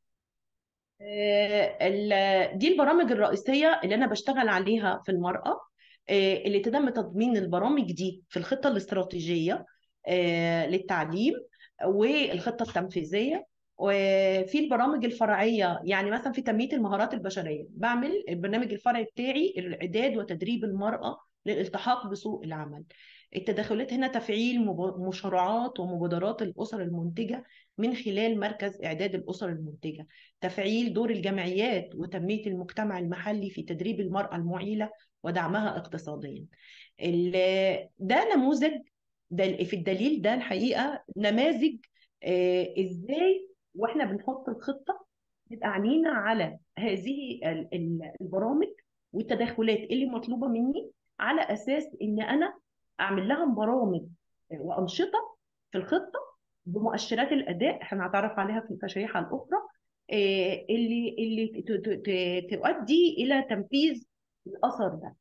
آه، ال- دي البرامج الرئيسية اللي أنا بشتغل عليها في المرأة آه، اللي تم تضمين البرامج دي في الخطة الاستراتيجية آه، للتعليم والخطة التنفيذية وفي البرامج الفرعية يعني مثلا في تنمية المهارات البشرية بعمل البرنامج الفرعي بتاعي الإعداد وتدريب المرأة للالتحاق بسوق العمل التدخلات هنا تفعيل مب- مشروعات ومبادرات الأسر المنتجة من خلال مركز إعداد الأسر المنتجة تفعيل دور الجمعيات وتنمية المجتمع المحلي في تدريب المرأة المعيلة ودعمها اقتصاديا ال- ده نموذج ده في الدليل ده الحقيقة نماذج آه، ازاي واحنا بنحط الخطة نبقى عينينا على هذه ال- ال- البرامج والتدخلات اللي مطلوبة مني على أساس إن أنا أعمل لها برامج وأنشطة في الخطة بمؤشرات الأداء احنا هنتعرف عليها في الشريحة الأخرى آه، اللي اللي ت- ت- ت- تؤدي إلى تنفيذ الأثر ده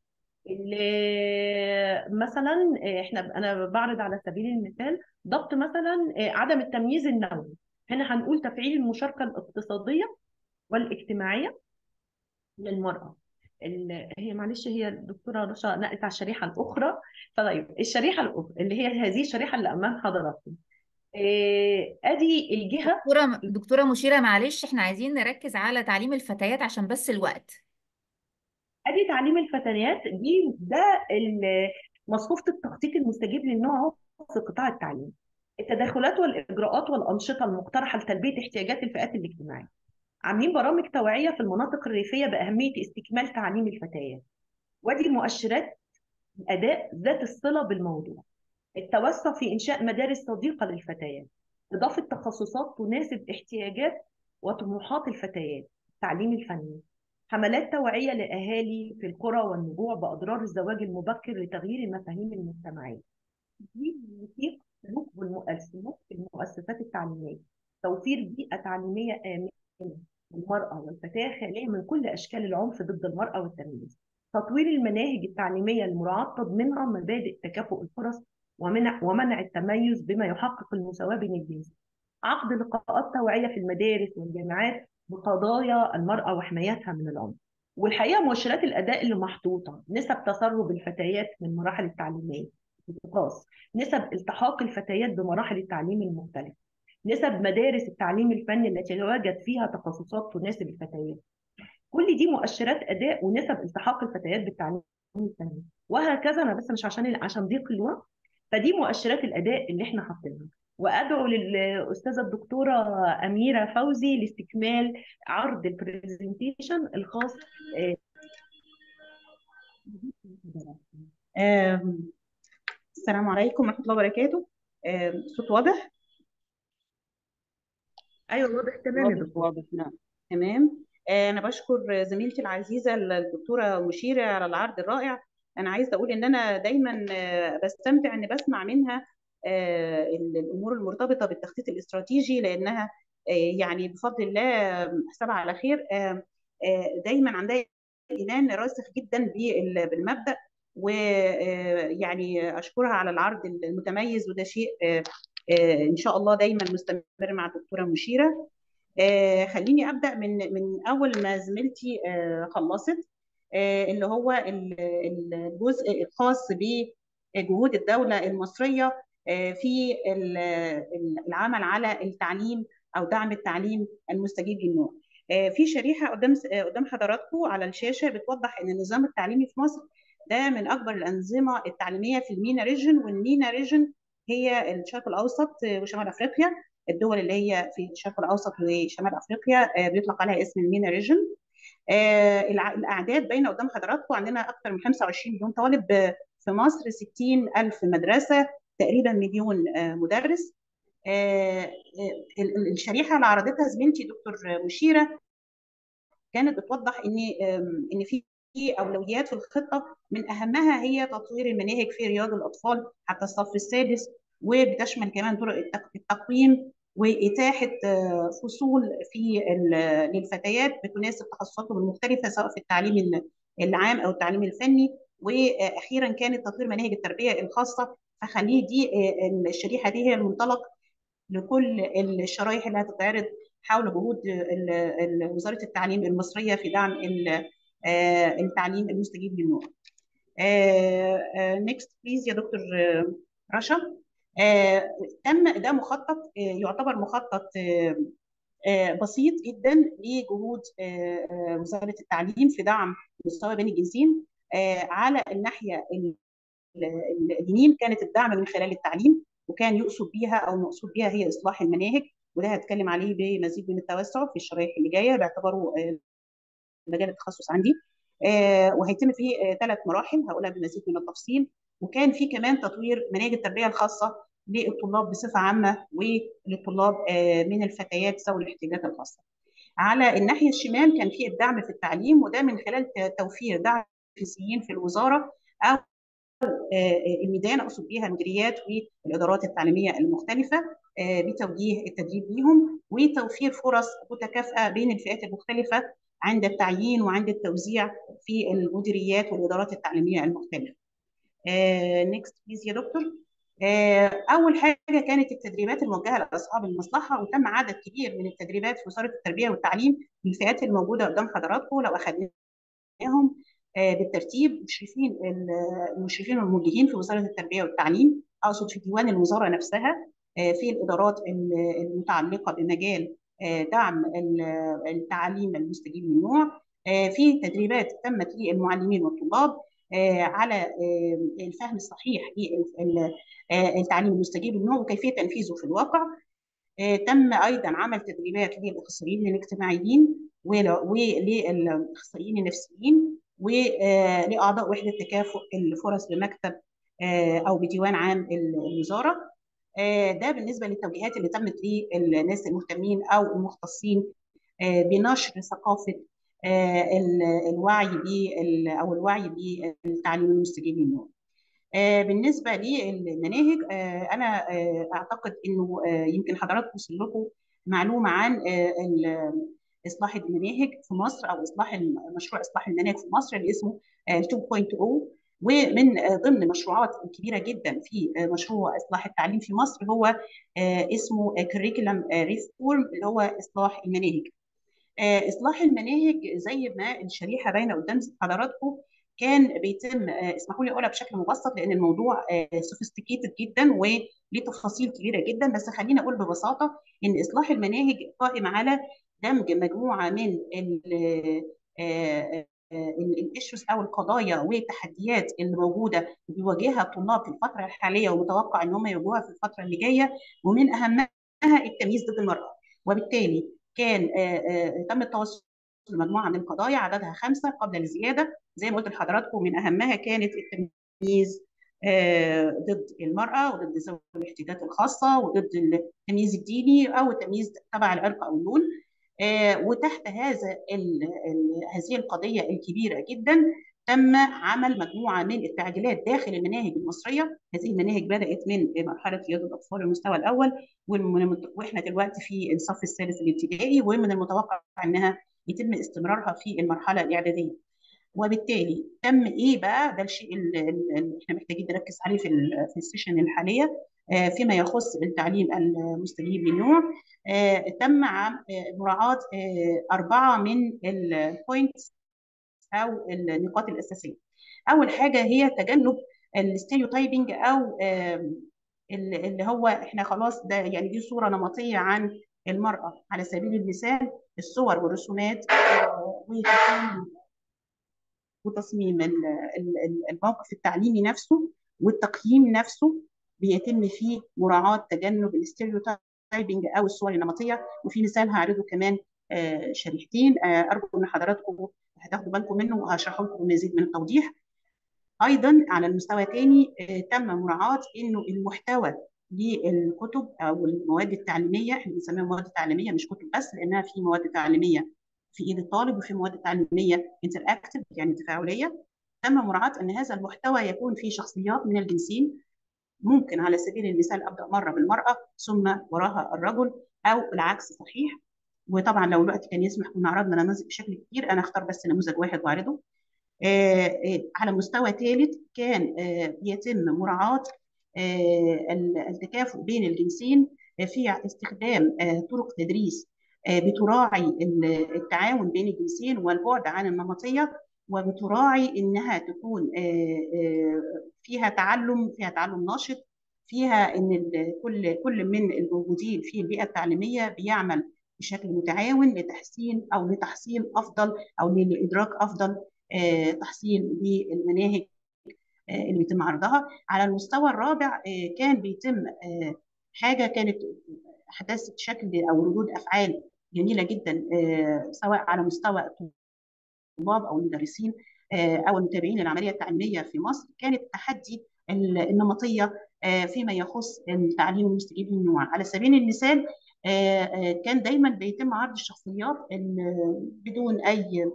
اللي مثلا آه، احنا انا بعرض على سبيل المثال ضبط مثلا آه، عدم التمييز النوعي هنا هنقول تفعيل المشاركة الاقتصادية والاجتماعية للمرأة ال- هي معلش هي الدكتورة رشا نقلت على الشريحة الأخرى فطيب الشريحة الأخرى اللي هي هذه الشريحة اللي أمام حضراتكم آه، أدي الجهة دكتورة دكتورة مشيرة معلش احنا عايزين نركز على تعليم الفتيات عشان بس الوقت ادي تعليم الفتيات دي ده ال- مصفوفة التخطيط المستجيب للنوع في قطاع التعليم التدخلات والإجراءات والأنشطة المقترحة لتلبية احتياجات الفئات الاجتماعية عاملين برامج توعية في المناطق الريفية بأهمية استكمال تعليم الفتيات ودي مؤشرات الأداء ذات الصلة بالموضوع التوسع في إنشاء مدارس صديقة للفتيات إضافة تخصصات تناسب احتياجات وطموحات الفتيات التعليم الفني حملات توعية لأهالي في القرى والنجوع بأضرار الزواج المبكر لتغيير المفاهيم المجتمعية تطوير وثيق سلوك والم- السلوك في المؤسسات التعليمية توفير بيئة تعليمية آمنة للمرأة والفتاة خالية من كل أشكال العنف ضد المرأة والتمييز تطوير المناهج التعليمية لمراعاة تضمينها مبادئ تكافؤ الفرص ومنع ومنع التميز بما يحقق المساواة بين الجنسين عقد لقاءات توعية في المدارس والجامعات بقضايا المرأة وحمايتها من العنف والحقيقة مؤشرات الأداء اللي محطوطة نسب تسرب الفتيات من المراحل التعليمية التقاص نسب التحاق الفتيات بمراحل التعليم المختلفة نسب مدارس التعليم الفني التي يتواجد فيها تخصصات تناسب الفتيات كل دي مؤشرات اداء ونسب التحاق الفتيات بالتعليم الفني وهكذا انا بس مش عشان عشان ضيق الوقت فدي مؤشرات الاداء اللي احنا حاطينها وادعو للاستاذه الدكتوره اميره فوزي لاستكمال عرض البرزنتيشن الخاص آه، آم، السلام عليكم ورحمة الله وبركاته آم، الصوت واضح؟ ايوه واضح تمام يا واضح دكتور واضح نعم تمام آه، أنا بشكر زميلتي العزيزة الدكتورة مشيرة على العرض الرائع أنا عايزة أقول إن أنا دايما آه، بستمتع إني بسمع منها آه، الأمور المرتبطة بالتخطيط الاستراتيجي لأنها آه، يعني بفضل الله آه، أحسبها على خير آه، آه، دايما عندها إيمان راسخ جدا بال- بالمبدأ ويعني أشكرها على العرض المتميز وده شيء آه، آه، إن شاء الله دايما مستمر مع الدكتورة مشيرة آه، خليني أبدأ من من أول ما زميلتي آه، خلصت آه، اللي هو ال- ال- الجزء الخاص بجهود الدولة المصرية آه، في ال- ال- العمل على التعليم أو دعم التعليم المستجيب للنوع. آه، في شريحة قدام آه، قدام حضراتكم على الشاشة بتوضح إن النظام التعليمي في مصر ده من أكبر الأنظمة التعليمية في المينا ريجن والمينا ريجن هي الشرق الأوسط وشمال أفريقيا الدول اللي هي في الشرق الاوسط وشمال افريقيا آه، بيطلق عليها اسم المينا ريجن آه، الع- الاعداد باينه قدام حضراتكم عندنا اكثر من 25 مليون طالب آه، في مصر 60 الف مدرسه تقريبا مليون آه، مدرس آه، آه، ال- ال- الشريحه اللي عرضتها زميلتي دكتور مشيره كانت بتوضح ان آم، ان في في اولويات في الخطه من اهمها هي تطوير المناهج في رياض الاطفال حتى الصف السادس وبتشمل كمان طرق التق- التقويم واتاحه آه، فصول في ال- للفتيات بتناسب تخصصاتهم المختلفه سواء في التعليم ال- العام او التعليم الفني واخيرا كانت تطوير مناهج التربيه الخاصه فخليه دي آه، الشريحه دي هي المنطلق لكل الشرايح اللي هتتعرض حول جهود ال- ال- وزارة التعليم المصرية في دعم ال- آه، التعليم المستجيب للنوع. نيكست بليز يا دكتور آه، رشا آه، تم ده مخطط آه، يعتبر مخطط آه، آه، بسيط جدا لجهود آه، آه، وزارة التعليم في دعم مستوى بين الجنسين آه، على الناحية ال- ال- اليمين كانت الدعم من خلال التعليم وكان يقصد بيها او المقصود بيها هي اصلاح المناهج وده هتكلم عليه بمزيد من التوسع في الشرايح اللي جايه باعتباره آه، مجال التخصص عندي آه، وهيتم فيه ثلاث مراحل هقولها بمزيد من التفصيل وكان في كمان تطوير مناهج التربيه الخاصه للطلاب بصفه عامه وللطلاب آه، من الفتيات ذوي الاحتياجات الخاصه. على الناحيه الشمال كان في الدعم في التعليم وده من خلال ت- توفير دعم للسيين في الوزاره او آه، الميدان اقصد بيها المديريات والادارات التعليميه المختلفه آه، بتوجيه التدريب ليهم وتوفير فرص متكافئه بين الفئات المختلفه عند التعيين وعند التوزيع في المديريات والادارات التعليميه المختلفه. نيكست بليز يا دكتور. آه، اول حاجه كانت التدريبات الموجهه لاصحاب المصلحه وتم عدد كبير من التدريبات في وزاره التربيه والتعليم للفئات الموجوده قدام حضراتكم لو اخذنا آه، بالترتيب مشرفين ال- المشرفين الموجهين في وزارة التربية والتعليم أقصد في ديوان الوزارة نفسها آه، في الإدارات ال- المتعلقة بمجال آه، دعم ال- التعليم المستجيب للنوع آه، في تدريبات تمت للمعلمين والطلاب آه، على آه، الفهم الصحيح للتعليم المستجيب للنوع وكيفية تنفيذه في الواقع آه، تم ايضا عمل تدريبات للاخصائيين الاجتماعيين ول- وللاخصائيين النفسيين ولاعضاء وحده تكافؤ الفرص بمكتب آه، او بديوان عام ال- الوزاره آه، ده بالنسبه للتوجيهات اللي تمت للناس المهتمين او المختصين آه، بنشر ثقافه آه، ال- الوعي بال او الوعي بالتعليم المستجيب للنوع. آه، بالنسبه للمناهج آه، انا آه، اعتقد انه آه، يمكن حضراتكم وصل لكم معلومه عن آه، ال- اصلاح المناهج في مصر او اصلاح الم- مشروع اصلاح المناهج في مصر اللي اسمه آه، 2.0 ومن آه، ضمن المشروعات الكبيره جدا في آه، مشروع اصلاح التعليم في مصر هو آه، اسمه كريكولم ريفورم اللي هو اصلاح المناهج آه، اصلاح المناهج زي ما الشريحه باينه قدام حضراتكم كان بيتم آه، اسمحوا لي اقولها بشكل مبسط لان الموضوع سوفيستيكيتد جدا وليه تفاصيل كبيره جدا بس خليني اقول ببساطه ان اصلاح المناهج قائم على دمج مجموعه من الايشوز او القضايا والتحديات اللي موجوده بيواجهها الطلاب في الفتره الحاليه ومتوقع ان هم يواجهوها في الفتره اللي جايه ومن اهمها التمييز ضد المراه وبالتالي كان آه، آه، تم التوصل لمجموعه من القضايا عددها خمسه قبل الزياده زي ما قلت لحضراتكم من اهمها كانت التمييز آه، ضد المراه وضد ذوي الاحتياجات الخاصه وضد التمييز الديني او التمييز تبع العرق او اللون آه، وتحت هذا ال- ال- هذه القضيه الكبيره جدا تم عمل مجموعه من التعديلات داخل المناهج المصريه، هذه المناهج بدات من مرحله رياض الاطفال المستوى الاول والم- واحنا دلوقتي في الصف الثالث الابتدائي ومن المتوقع انها يتم استمرارها في المرحله الاعداديه. وبالتالي تم ايه بقى ده الشيء اللي اللي احنا محتاجين نركز عليه في ال- في السيشن الحاليه آه، فيما يخص التعليم المستجيب للنوع آه، تم عم- آه، مراعاه آه، اربعه من البوينتس او النقاط الاساسيه. اول حاجه هي تجنب الستيريوتايبنج او آم، ال- اللي هو احنا خلاص ده يعني دي صوره نمطيه عن المراه على سبيل المثال الصور والرسومات آه، وتصميم وتصميم ال- ال- ال- الموقف التعليمي نفسه والتقييم نفسه بيتم فيه مراعاة تجنب الاستيريوتايبنج أو الصور النمطية وفي مثال هعرضه كمان آه، شريحتين آه، أرجو إن حضراتكم هتاخدوا بالكم منه وهشرحه لكم بمزيد من التوضيح ايضا على المستوى الثاني تم مراعاه انه المحتوى للكتب او المواد التعليميه احنا بنسميها مواد تعليميه مش كتب بس لانها في مواد تعليميه في ايد الطالب وفي مواد تعليميه انتراكتيف يعني تفاعليه تم مراعاه ان هذا المحتوى يكون فيه شخصيات من الجنسين ممكن على سبيل المثال ابدا مره بالمراه ثم وراها الرجل او العكس صحيح وطبعا لو الوقت كان يسمح كنا عرضنا نماذج بشكل كتير انا اختار بس نموذج واحد واعرضه آه، آه، على مستوى ثالث كان آه، بيتم مراعاة آه، التكافؤ بين الجنسين آه، في استخدام آه، طرق تدريس آه، بتراعي ال- التعاون بين الجنسين والبعد عن النمطية وبتراعي إنها تكون آه، آه، فيها تعلم فيها تعلم ناشط فيها إن ال- كل كل من الموجودين في البيئة التعليمية بيعمل بشكل متعاون لتحسين أو لتحصيل أفضل أو لإدراك أفضل آه، تحصيل للمناهج آه، اللي بيتم عرضها على المستوى الرابع آه، كان بيتم آه، حاجة كانت حدثت شكل أو ردود أفعال جميلة جدا آه، سواء على مستوى الطلاب أو المدرسين آه، أو المتابعين للعملية التعليمية في مصر كانت تحدي ال- النمطية آه، فيما يخص التعليم المستجيب للنوع على سبيل المثال آه، آه، كان دايما بيتم عرض الشخصيات ال- بدون أي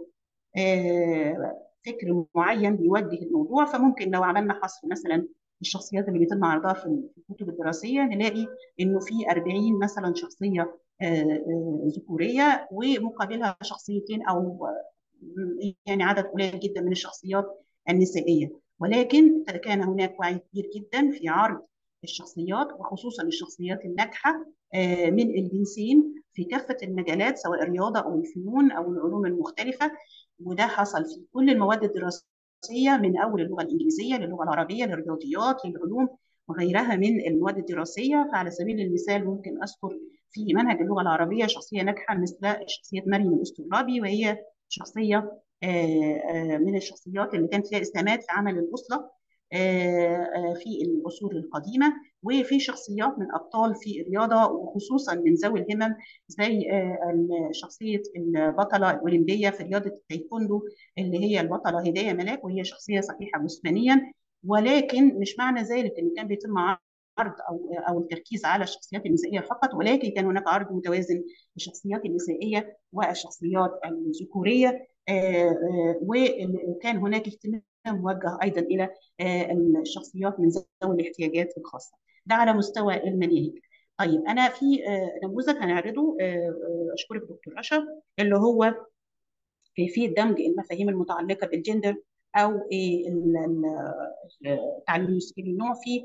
آه، فكر معين بيوجه الموضوع فممكن لو عملنا حصر مثلا الشخصيات اللي بيتم عرضها في الكتب الدراسيه نلاقي انه في 40 مثلا شخصيه آه، آه، ذكوريه ومقابلها شخصيتين او آه، يعني عدد قليل جدا من الشخصيات النسائيه ولكن كان هناك وعي كبير جدا في عرض الشخصيات وخصوصا الشخصيات الناجحه آه، من الجنسين في كافه المجالات سواء الرياضه او الفنون او العلوم المختلفه وده حصل في كل المواد الدراسيه من اول اللغه الانجليزيه للغه العربيه للرياضيات للعلوم وغيرها من المواد الدراسيه فعلى سبيل المثال ممكن اذكر في منهج اللغه العربيه شخصيه ناجحه مثل شخصيه مريم الاسترابي وهي شخصيه آه، آه، من الشخصيات اللي كانت لها اسهامات في عمل البوصله آه، آه، في العصور القديمه وفي شخصيات من ابطال في الرياضه وخصوصا من ذوي الهمم زي آه، ال- شخصيه البطله الاولمبيه في رياضه التايكوندو اللي هي البطله هدايه ملاك وهي شخصيه صحيحه جسمانيا ولكن مش معنى ذلك ان كان بيتم عرض او او التركيز على الشخصيات النسائيه فقط ولكن كان هناك عرض متوازن للشخصيات النسائيه والشخصيات الذكوريه آه، آه، وكان هناك اهتمام موجه ايضا الى آه، الشخصيات من ذوي الاحتياجات الخاصه ده على مستوى المناهج طيب انا في آه، نموذج هنعرضه آه، آه، اشكرك دكتور اشرف اللي هو كيفيه دمج المفاهيم المتعلقه بالجندر او إيه ال- ال- التعليم المستقل النوع في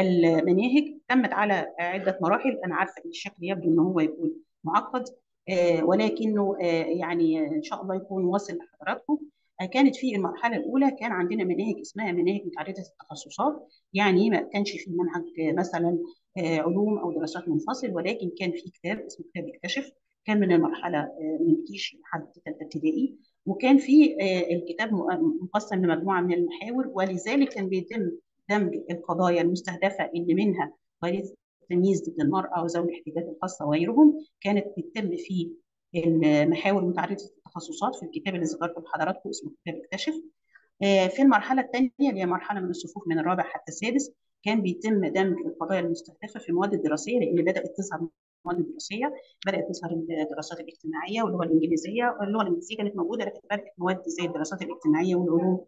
المناهج تمت على عده مراحل انا عارفه ان الشكل يبدو ان هو يكون معقد آه، ولكنه آه، يعني ان شاء الله يكون واصل لحضراتكم آه، كانت في المرحله الاولى كان عندنا مناهج اسمها مناهج متعدده التخصصات يعني ما كانش في منهج آه، مثلا آه، علوم او دراسات منفصل ولكن كان في كتاب اسمه كتاب اكتشف كان من المرحله آه، من كيش لحد ثالثه ابتدائي وكان في آه، الكتاب م- مقسم لمجموعه من المحاور ولذلك كان بيتم دمج القضايا المستهدفه اللي منها طريقه التمييز ضد المراه وذوي الاحتياجات الخاصه وغيرهم كانت بتتم في المحاور متعدده التخصصات في الكتاب اللي ذكرته لحضراتكم اسمه كتاب اكتشف آه، في المرحله الثانيه اللي هي مرحله من الصفوف من الرابع حتى السادس كان بيتم دمج القضايا المستهدفه في المواد الدراسيه لان بدات تظهر المواد الدراسيه بدات تظهر الدراسات الاجتماعيه واللغه الانجليزيه واللغه الانجليزيه كانت موجوده لكن بدات مواد زي الدراسات الاجتماعيه والعلوم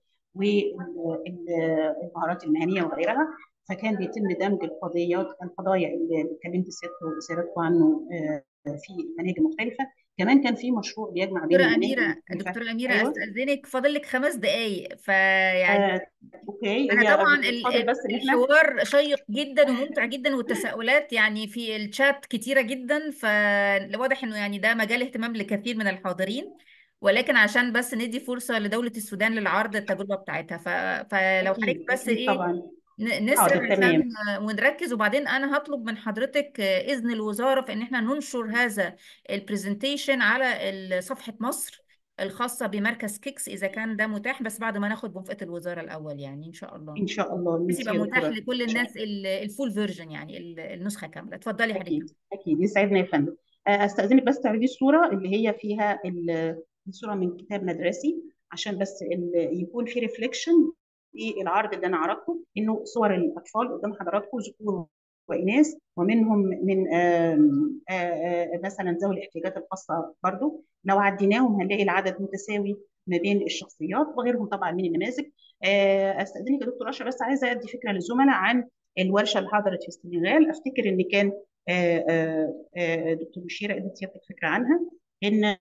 والمهارات المهنيه وغيرها فكان بيتم دمج القضيات القضايا اللي اتكلمت سيادته سيادتكم عنه آه، في المناهج المختلفه كمان كان في مشروع بيجمع بين دكتورة المناهج أميرة المختلفه دكتورة أميرة ايوه أستأذنك فاضل لك خمس دقايق فيعني آه، اوكي أنا هي طبعا ال- فاضل ال- بس ان احنا الحوار شيق جدا وممتع جدا والتساؤلات يعني في الشات كتيرة جدا فواضح إنه يعني ده مجال اهتمام لكثير من الحاضرين ولكن عشان بس ندي فرصة لدولة السودان للعرض التجربة بتاعتها ف... فلو حضرتك اكيد بس اكيد إيه طبعا ن- نسرع حاضر تمام عشان ونركز وبعدين انا هطلب من حضرتك اذن الوزاره في ان احنا ننشر هذا البرزنتيشن على ال- صفحه مصر الخاصه بمركز كيكس اذا كان ده متاح بس بعد ما ناخد موافقه الوزاره الاول يعني ان شاء الله ان شاء الله بس يبقى ميرسي يا متاح دكتوره لكل ان شاء الناس ال- الفول فيرجن يعني ال- النسخه كامله اتفضلي حضرتك اكيد اكيد يسعدنا يا فندم آه، استاذنك بس تعرضي الصوره اللي هي فيها ال- الصوره من كتاب مدرسي عشان بس ال- يكون في ريفليكشن في العرض اللي انا عرضته انه صور الاطفال قدام حضراتكم ذكور واناث ومنهم من آم، آه، آه، مثلا ذوي الاحتياجات الخاصه برضو لو عديناهم هنلاقي العدد متساوي ما بين الشخصيات وغيرهم طبعا من النماذج آه، استاذنك يا دكتور اشرف بس عايزه ادي فكره للزملاء عن الورشه اللي حضرت في السنغال افتكر ان كان آه، آه، آه، دكتور مشيره ادت سيادتك فكره عنها ان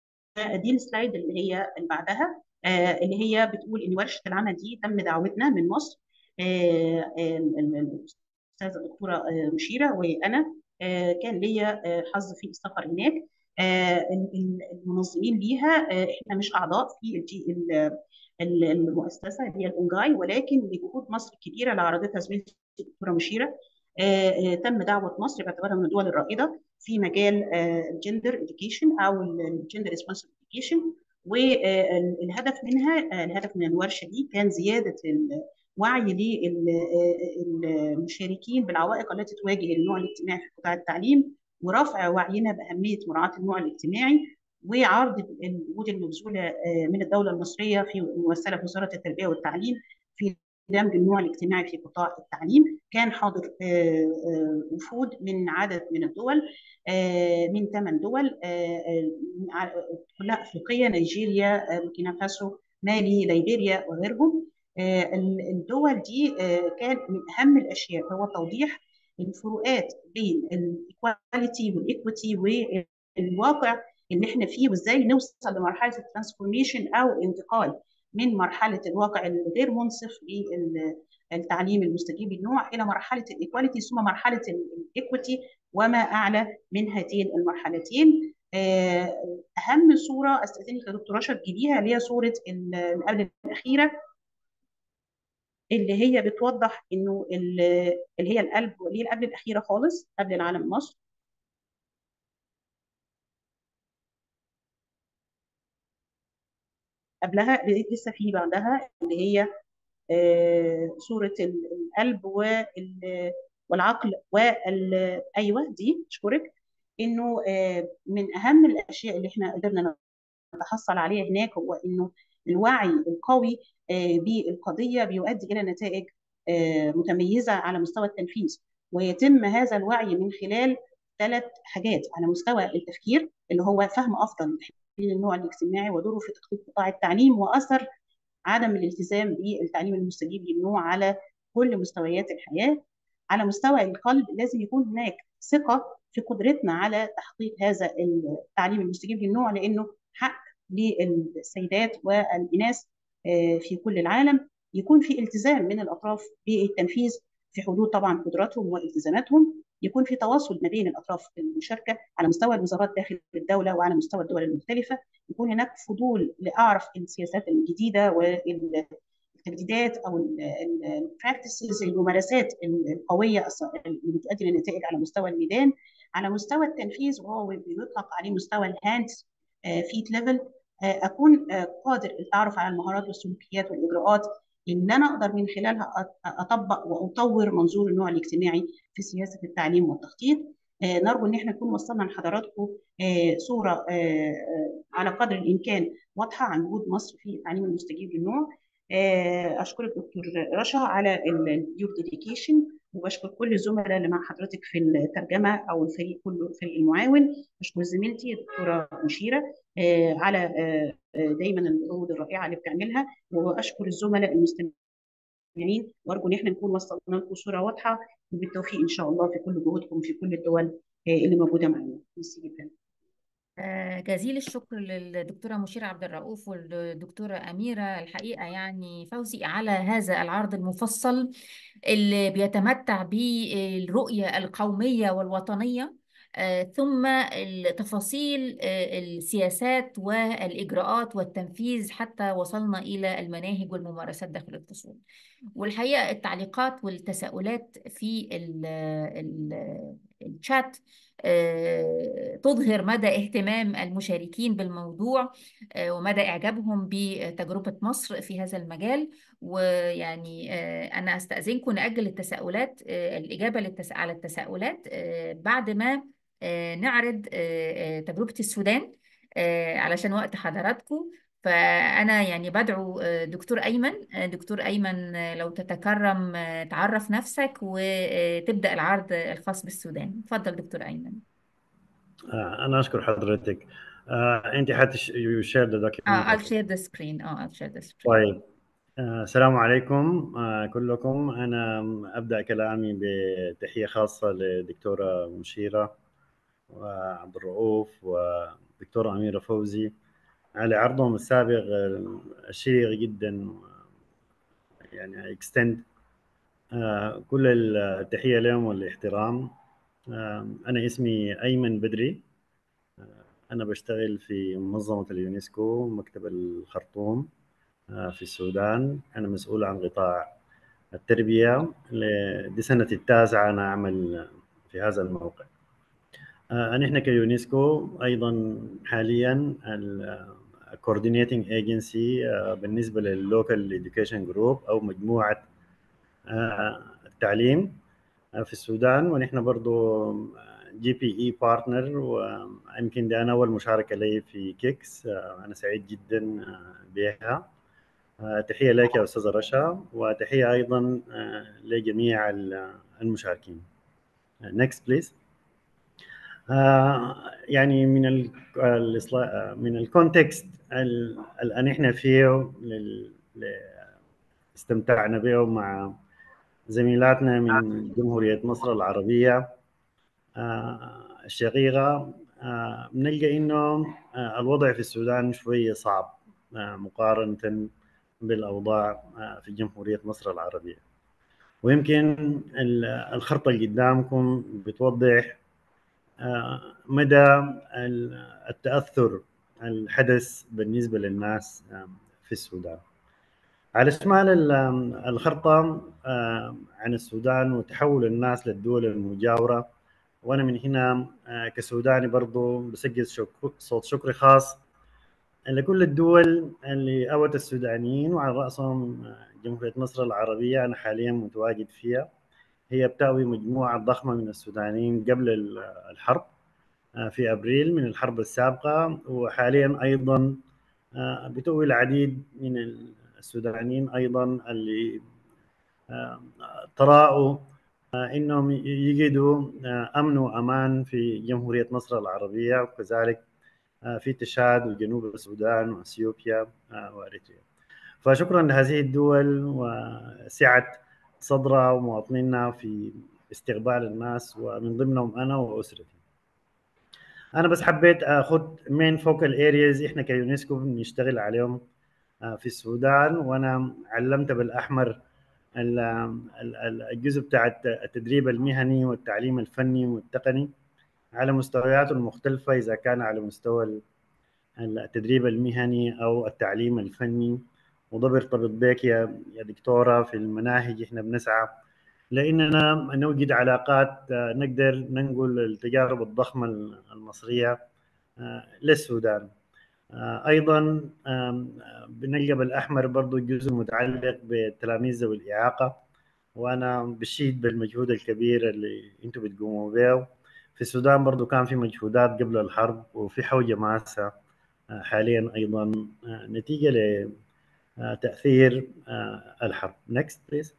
دي السلايد اللي هي اللي بعدها آه، اللي هي بتقول ان ورشه العمل دي تم دعوتنا من مصر آه، آه، ال- ال- الاستاذه الدكتوره آه، مشيره وانا آه، كان ليا آه، حظ في السفر هناك آه، ال- ال- المنظمين ليها آه، احنا مش اعضاء في الجي ال- ال- المؤسسه اللي هي الاونجاي ولكن بجهود مصر الكبيره اللي عرضتها زميلتي الدكتوره مشيره آه، آه، تم دعوه مصر باعتبارها من الدول الرائده في مجال الجندر اديوكيشن او الجندر ريسبونسبل اديوكيشن والهدف منها آه، الهدف من الورشه دي كان زياده الوعي للمشاركين بالعوائق التي تواجه النوع الاجتماعي في قطاع التعليم ورفع وعينا باهميه مراعاه النوع الاجتماعي وعرض الجهود المبذوله آه، من الدوله المصريه في ممثله في وزاره التربيه والتعليم في دمج النوع الاجتماعي في قطاع التعليم كان حاضر آه، آه، وفود من عدد من الدول آه، من ثمان دول آه، آه، ع- كلها افريقيه نيجيريا آه، بوركينا فاسو مالي ليبيريا وغيرهم آه، ال- الدول دي آه، كان من اهم الاشياء هو توضيح الفروقات بين الايكواليتي والايكويتي والواقع اللي احنا فيه وازاي نوصل لمرحله الترانسفورميشن او الانتقال من مرحله الواقع الغير منصف للتعليم المستجيب للنوع الى مرحله الايكواليتي ثم مرحله الايكويتي وما اعلى من هاتين المرحلتين آه، اهم صوره استاذنك يا دكتور رشا تجيبيها اللي هي صوره ال- اللي قبل الاخيره اللي هي بتوضح انه ال- اللي هي القلب اللي هي قبل الاخيره خالص قبل العلم مصر قبلها لسه في بعدها اللي هي آه، صورة ال- القلب وال- والعقل وال أيوه دي أشكرك إنه آه، من أهم الأشياء اللي إحنا قدرنا نتحصل عليها هناك هو إنه الوعي القوي آه، بالقضية بيؤدي إلى نتائج آه، متميزة على مستوى التنفيذ ويتم هذا الوعي من خلال ثلاث حاجات على مستوى التفكير اللي هو فهم أفضل لتحليل النوع الاجتماعي ودوره في تخطيط قطاع التعليم وأثر عدم الالتزام بالتعليم المستجيب للنوع على كل مستويات الحياة على مستوى القلب لازم يكون هناك ثقة في قدرتنا على تحقيق هذا التعليم المستجيب للنوع لأنه حق للسيدات والإناث آه، في كل العالم يكون في التزام من الأطراف بالتنفيذ في حدود طبعا قدراتهم والتزاماتهم يكون في تواصل ما بين الأطراف المشاركة على مستوى الوزارات داخل الدولة وعلى مستوى الدول المختلفة يكون هناك فضول لأعرف السياسات الجديدة والتجديدات أو البراكتسز الممارسات القوية الص- اللي بتؤدي لنتائج على مستوى الميدان على مستوى التنفيذ وهو بيطلق عليه مستوى الهاندز فيت ليفل اكون آه، قادر التعرف على المهارات والسلوكيات والاجراءات اللي انا اقدر من خلالها أط- اطبق واطور منظور النوع الاجتماعي في سياسه التعليم والتخطيط آه، نرجو ان احنا نكون وصلنا لحضراتكم آه، صوره آه، آه، على قدر الامكان واضحه عن وجود مصر في التعليم المستجيب للنوع آه، اشكرك دكتور رشا على اليور ديديكيشن وبشكر كل الزملاء اللي مع حضرتك في الترجمه او الفريق كله الفريق المعاون بشكر زميلتي الدكتوره مشيره آه، على آه، آه، دايما الجهود الرائعه اللي بتعملها واشكر الزملاء المستمعين وارجو ان احنا نكون وصلنا لكم صوره واضحه وبالتوفيق ان شاء الله في كل جهودكم في كل الدول آه، اللي موجوده معانا ميرسي جدا آه، جزيل الشكر للدكتورة مشيرة عبد الرؤوف والدكتورة أميرة الحقيقة يعني فوزي على هذا العرض المفصل اللي بيتمتع بالرؤية القومية والوطنية آه، ثم التفاصيل آه، السياسات والإجراءات والتنفيذ حتى وصلنا إلى المناهج والممارسات داخل الفصول والحقيقة التعليقات والتساؤلات في ال ال الشات آه، تظهر مدى اهتمام المشاركين بالموضوع آه، ومدى إعجابهم بتجربة مصر في هذا المجال ويعني آه، أنا أستأذنكم نأجل التساؤلات آه، الإجابة للتس... على التساؤلات آه، بعد ما آه، نعرض آه، آه، تجربة السودان آه، علشان وقت حضراتكم فأنا يعني بدعو آه، دكتور أيمن آه، دكتور أيمن آه، لو تتكرم آه، تعرف نفسك وتبدأ العرض الخاص بالسودان اتفضل دكتور أيمن آه، أنا أشكر حضرتك آه، أنت حتى you share the اه document I'll share the screen اه I'll share the screen طيب آه، السلام عليكم آه، كلكم أنا أبدأ كلامي بتحية خاصة لدكتورة مشيرة وعبد الرؤوف ودكتورة أميرة فوزي على عرضهم السابق آه، الشيق جدا يعني extend آه، كل التحية لهم والاحترام آه، أنا اسمي أيمن بدري أنا بشتغل في منظمة اليونسكو مكتب الخرطوم آه، في السودان أنا مسؤول عن قطاع التربية ل- دي سنتي التاسعة أنا أعمل في هذا الموقع آه، نحن كيونسكو أيضا حاليا ال coordinating agency آه، بالنسبة للlocal education group أو مجموعة آه، التعليم آه، في السودان ونحن برضو جي بي اي بارتنر ويمكن دي انا اول مشاركه لي في كيكس آه، انا سعيد جدا آه، بها آه، تحيه لك يا استاذه رشا وتحيه ايضا آه، لجميع ال- المشاركين next please آه، يعني من ال الإصلا- آه، من الكونتكست اللي نحن فيه لل- ل- استمتعنا به مع زميلاتنا من جمهورية مصر العربية آه، الشقيقة آه، بنلقى إنه آه، الوضع في السودان شوية صعب آه، مقارنة بالأوضاع آه، في جمهورية مصر العربية ويمكن ال- الخطة اللي قدامكم بتوضح آه، مدى ال- التأثر الحدث بالنسبة للناس آه، في السودان على شمال ال- الخرطة آه، عن السودان وتحول الناس للدول المجاورة وأنا من هنا آه، كسوداني برضو بسجل شك- صوت شكر خاص لكل الدول اللي أوت السودانيين وعلى رأسهم آه، جمهورية مصر العربية أنا حاليا متواجد فيها هي بتأوي مجموعة ضخمة من السودانيين قبل ال- الحرب آه، في أبريل من الحرب السابقة وحاليا أيضا آه، بتؤوي العديد من السودانيين أيضا اللي آه، تراءوا آه، انهم يجدوا آه، امن وامان في جمهوريه مصر العربيه وكذلك آه، في تشاد وجنوب السودان واثيوبيا آه، واريتريا. فشكرا لهذه الدول وسعه صدرها ومواطنينا في استقبال الناس ومن ضمنهم انا واسرتي. انا بس حبيت اخذ مين فوكال ارياز احنا كيونسكو بنشتغل عليهم آه، في السودان وانا علمت بالاحمر ال- ال- ال- الجزء بتاع التدريب المهني والتعليم الفني والتقني على مستوياته المختلفة إذا كان على مستوى ال- التدريب المهني أو التعليم الفني وده بيرتبط بك يا يا دكتورة في المناهج إحنا بنسعى لأننا نوجد علاقات آه، نقدر ننقل التجارب الضخمة المصرية آه، للسودان آه، ايضا آم، بنلقى بالاحمر برضو الجزء المتعلق بالتلاميذ ذوي الاعاقه وانا بشيد بالمجهود الكبير اللي انتم بتقوموا به في السودان برضو كان في مجهودات قبل الحرب وفي حوجه ماسه آه، حاليا ايضا آه، نتيجه لتاثير الحرب next please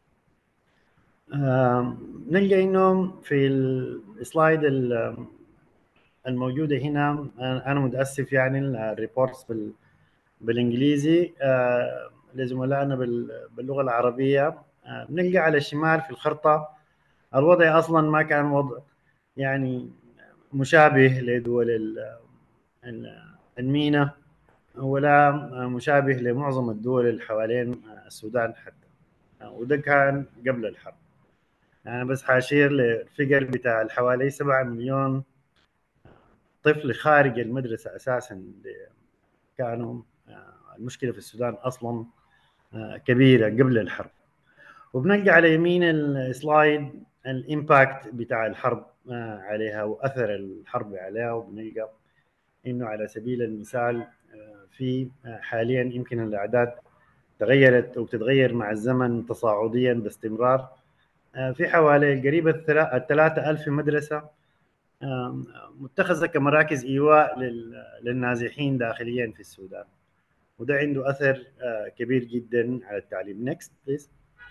آم، نلقى انه في السلايد ال- الموجوده هنا انا أنا متاسف يعني الريبورتس بال بالانجليزي آه، لزملائنا بال- باللغه العربيه آه، بنلقى على الشمال في الخرطه الوضع اصلا ما كان وضع يعني مشابه لدول ال- ال- المينا ولا مشابه لمعظم الدول اللي حوالين السودان حتى آه، وده كان قبل الحرب يعني بس حاشير للفقر بتاع حوالي 7 مليون طفل خارج المدرسة أساسا كانوا آه، المشكلة في السودان أصلا آه، كبيرة قبل الحرب وبنلقى على يمين السلايد الامباكت بتاع الحرب آه، عليها واثر الحرب عليها وبنلقى انه على سبيل المثال آه، في آه، حاليا يمكن الاعداد تغيرت وبتتغير مع الزمن تصاعديا باستمرار آه، في حوالي قريب الثلاثة ألف مدرسة آه، متخذة كمراكز إيواء لل- للنازحين داخليا في السودان وده عنده أثر آه، كبير جدا على التعليم next please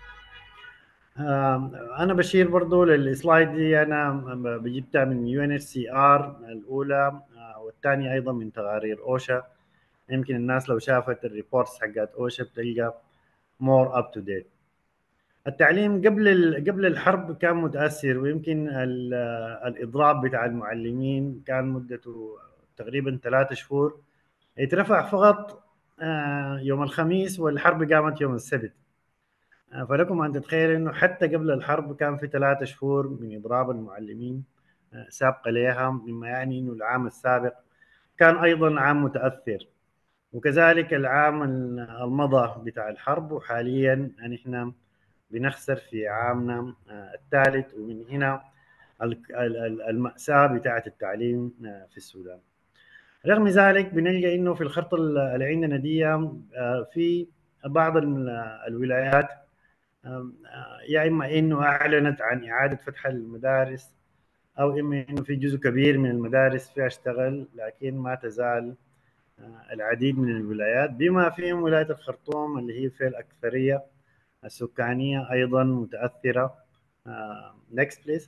آم، انا بشير برضو للسلايد دي انا بجبتها من يو ان اتش سي ار الاولى آه، والثانيه ايضا من تقارير اوشا يمكن الناس لو شافت الريبورتس حقت اوشا بتلقى مور اب تو ديت التعليم قبل ال- قبل الحرب كان متاثر ويمكن ال- الاضراب بتاع المعلمين كان مدته تقريبا ثلاثة شهور اترفع فقط آه، يوم الخميس والحرب قامت يوم السبت فلكم ان تتخيلوا انه حتى قبل الحرب كان في ثلاثة شهور من اضراب المعلمين آه، سابقه لها مما يعني انه العام السابق كان ايضا عام متاثر وكذلك العام المضى بتاع الحرب وحاليا نحن بنخسر في عامنا آه، الثالث ومن هنا ال- ال- ال- المأساة بتاعة التعليم آه، في السودان رغم ذلك بنلقى انه في الخطة اللي عندنا دي آه، في بعض الم- الولايات آه، يا اما انه اعلنت عن اعاده فتح المدارس او اما انه في جزء كبير من المدارس فيها اشتغل لكن ما تزال آه، العديد من الولايات بما فيهم ولايه الخرطوم اللي هي في الاكثريه السكانيه ايضا متاثره نكست بليز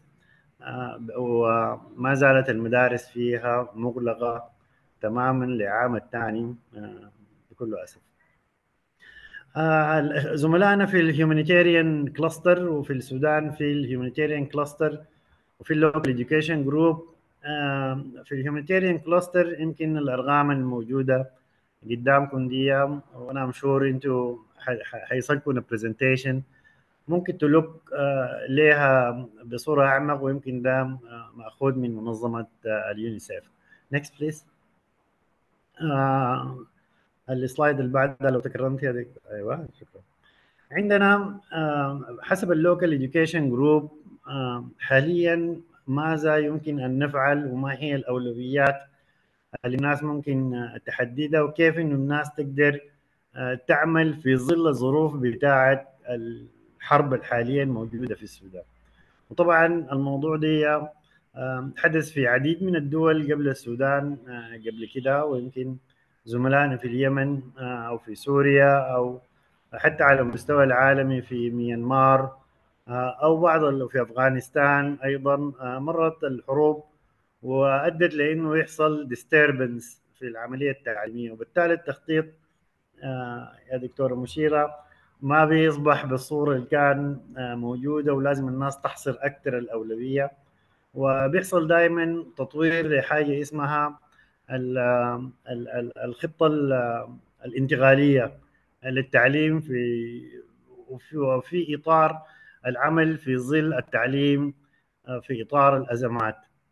وما زالت المدارس فيها مغلقه تماما لعام الثاني آه، بكل اسف آه، زملائنا في الهيومانيتيريان كلاستر وفي السودان في الهيومانيتيريان كلاستر وفي اللوكال اديوكيشن جروب في الهيومانيتيريان كلاستر يمكن الارقام الموجوده قدامكم دي وانا مشور انتوا حيصلكم برزنتيشن ممكن تلوك لها بصوره اعمق ويمكن ده آه، مأخوذ من منظمة آه، اليونيسيف next please آه، السلايد اللي بعدها لو تكرمت يا دكتور ايوه شكرا عندنا آه، حسب اللوكال اديوكيشن جروب حاليا ماذا يمكن ان نفعل وما هي الاولويات اللي الناس ممكن آه، تحددها وكيف انه الناس تقدر آه، تعمل في ظل الظروف بتاعه الحرب الحاليا موجوده في السودان وطبعا الموضوع ده آه، حدث في عديد من الدول قبل السودان آه، قبل كده ويمكن زملائنا في اليمن آه، او في سوريا او حتى على المستوى العالمي في ميانمار آه، او بعض ال- في افغانستان ايضا آه، مرت الحروب وادت لانه يحصل disturbance في العمليه التعليميه وبالتالي التخطيط آه، يا دكتوره مشيره ما بيصبح بالصوره اللي كان آه، موجوده ولازم الناس تحصر اكثر الاولويه وبيحصل دائما تطوير لحاجه اسمها ال- ال- ال- الخطه ال- الانتقاليه للتعليم في وفي وفي اطار العمل في ظل التعليم آه، في اطار الازمات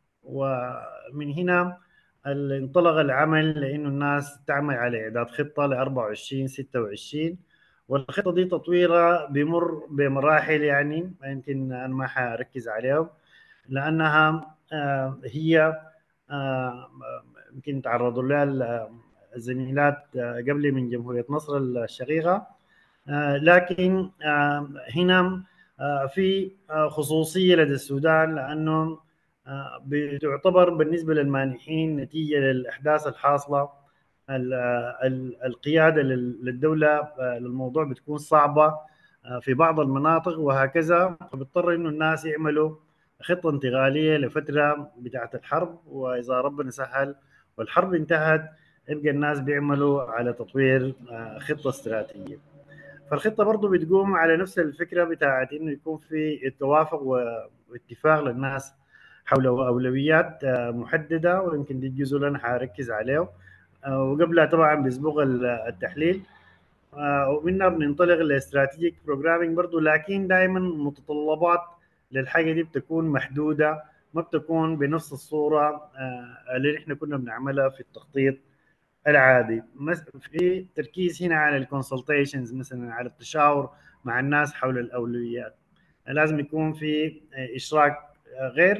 ومن هنا ال- انطلق العمل لانه الناس تعمل على اعداد خطه ل 24 26 والخطه دي تطويرها بيمر بمراحل يعني يمكن انا ما حركز عليهم لانها آه، هي آه، يمكن تعرضوا لها ال- الزميلات آه، قبلي من جمهوريه مصر الشقيقه آه، لكن آه، هنا آه، في آه، خصوصيه لدى السودان لانه آه، بتعتبر بالنسبه للمانحين نتيجه للاحداث الحاصله ال- ال- القياده لل- للدوله آه، للموضوع بتكون صعبه آه، في بعض المناطق وهكذا فبيضطر انه الناس يعملوا خطه انتقاليه لفتره بتاعه الحرب واذا ربنا سهل والحرب انتهت يبقى الناس بيعملوا على تطوير آه، خطه استراتيجيه فالخطه برضو بتقوم على نفس الفكره بتاعت انه يكون في توافق و- واتفاق للناس حول اولويات آه، محدده ويمكن دي الجزء اللي انا حركز عليه آه، وقبلها طبعا بيسبق ال- التحليل آه، ومنها بننطلق لاستراتيجيك بروجرامينج برضو لكن دائما متطلبات للحاجه دي بتكون محدوده ما بتكون بنفس الصوره آه، اللي احنا كنا بنعملها في التخطيط العادي مس- في تركيز هنا على الكونسلتيشنز مثلا على التشاور مع الناس حول الاولويات لازم يكون في اشراك غير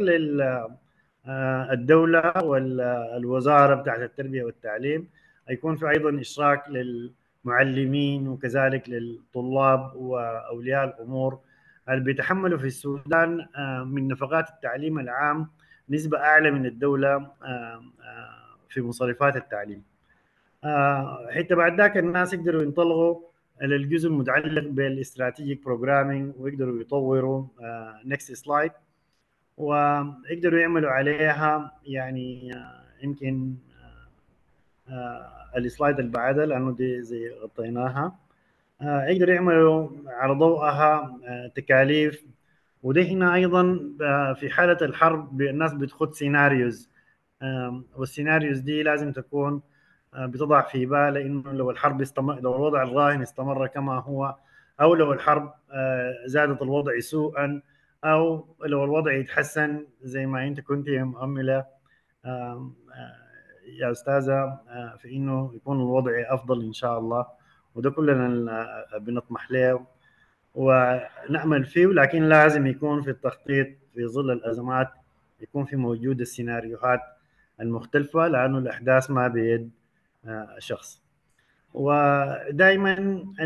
للدوله والوزاره بتاعت التربيه والتعليم يكون في ايضا اشراك للمعلمين وكذلك للطلاب واولياء الامور اللي بيتحملوا في السودان آه، من نفقات التعليم العام نسبه اعلى من الدوله آه، آه، في مصاريفات التعليم. آه، حتى بعد ذاك الناس يقدروا ينطلقوا للجزء المتعلق بالاستراتيجيك بروجرامينج ويقدروا يطوروا نكست سلايد ويقدروا يعملوا عليها يعني آه، يمكن آه، السلايد اللي بعدها لانه دي زي غطيناها آه، يقدروا يعملوا على ضوءها آه، تكاليف وده هنا ايضا آه، في حاله الحرب الناس بتخد سيناريوز آم، والسيناريوز دي لازم تكون آه، بتضع في بالها انه لو الحرب استمر لو الوضع الراهن استمر كما هو او لو الحرب آه، زادت الوضع سوءا او لو الوضع يتحسن زي ما انت كنت مؤمله آم، آه، يا استاذه آه، في انه يكون الوضع افضل ان شاء الله وده كلنا آه، بنطمح له ونأمل فيه لكن لازم يكون في التخطيط في ظل الأزمات يكون في موجود السيناريوهات المختلفة لأنه الأحداث ما بيد آه، شخص ودائما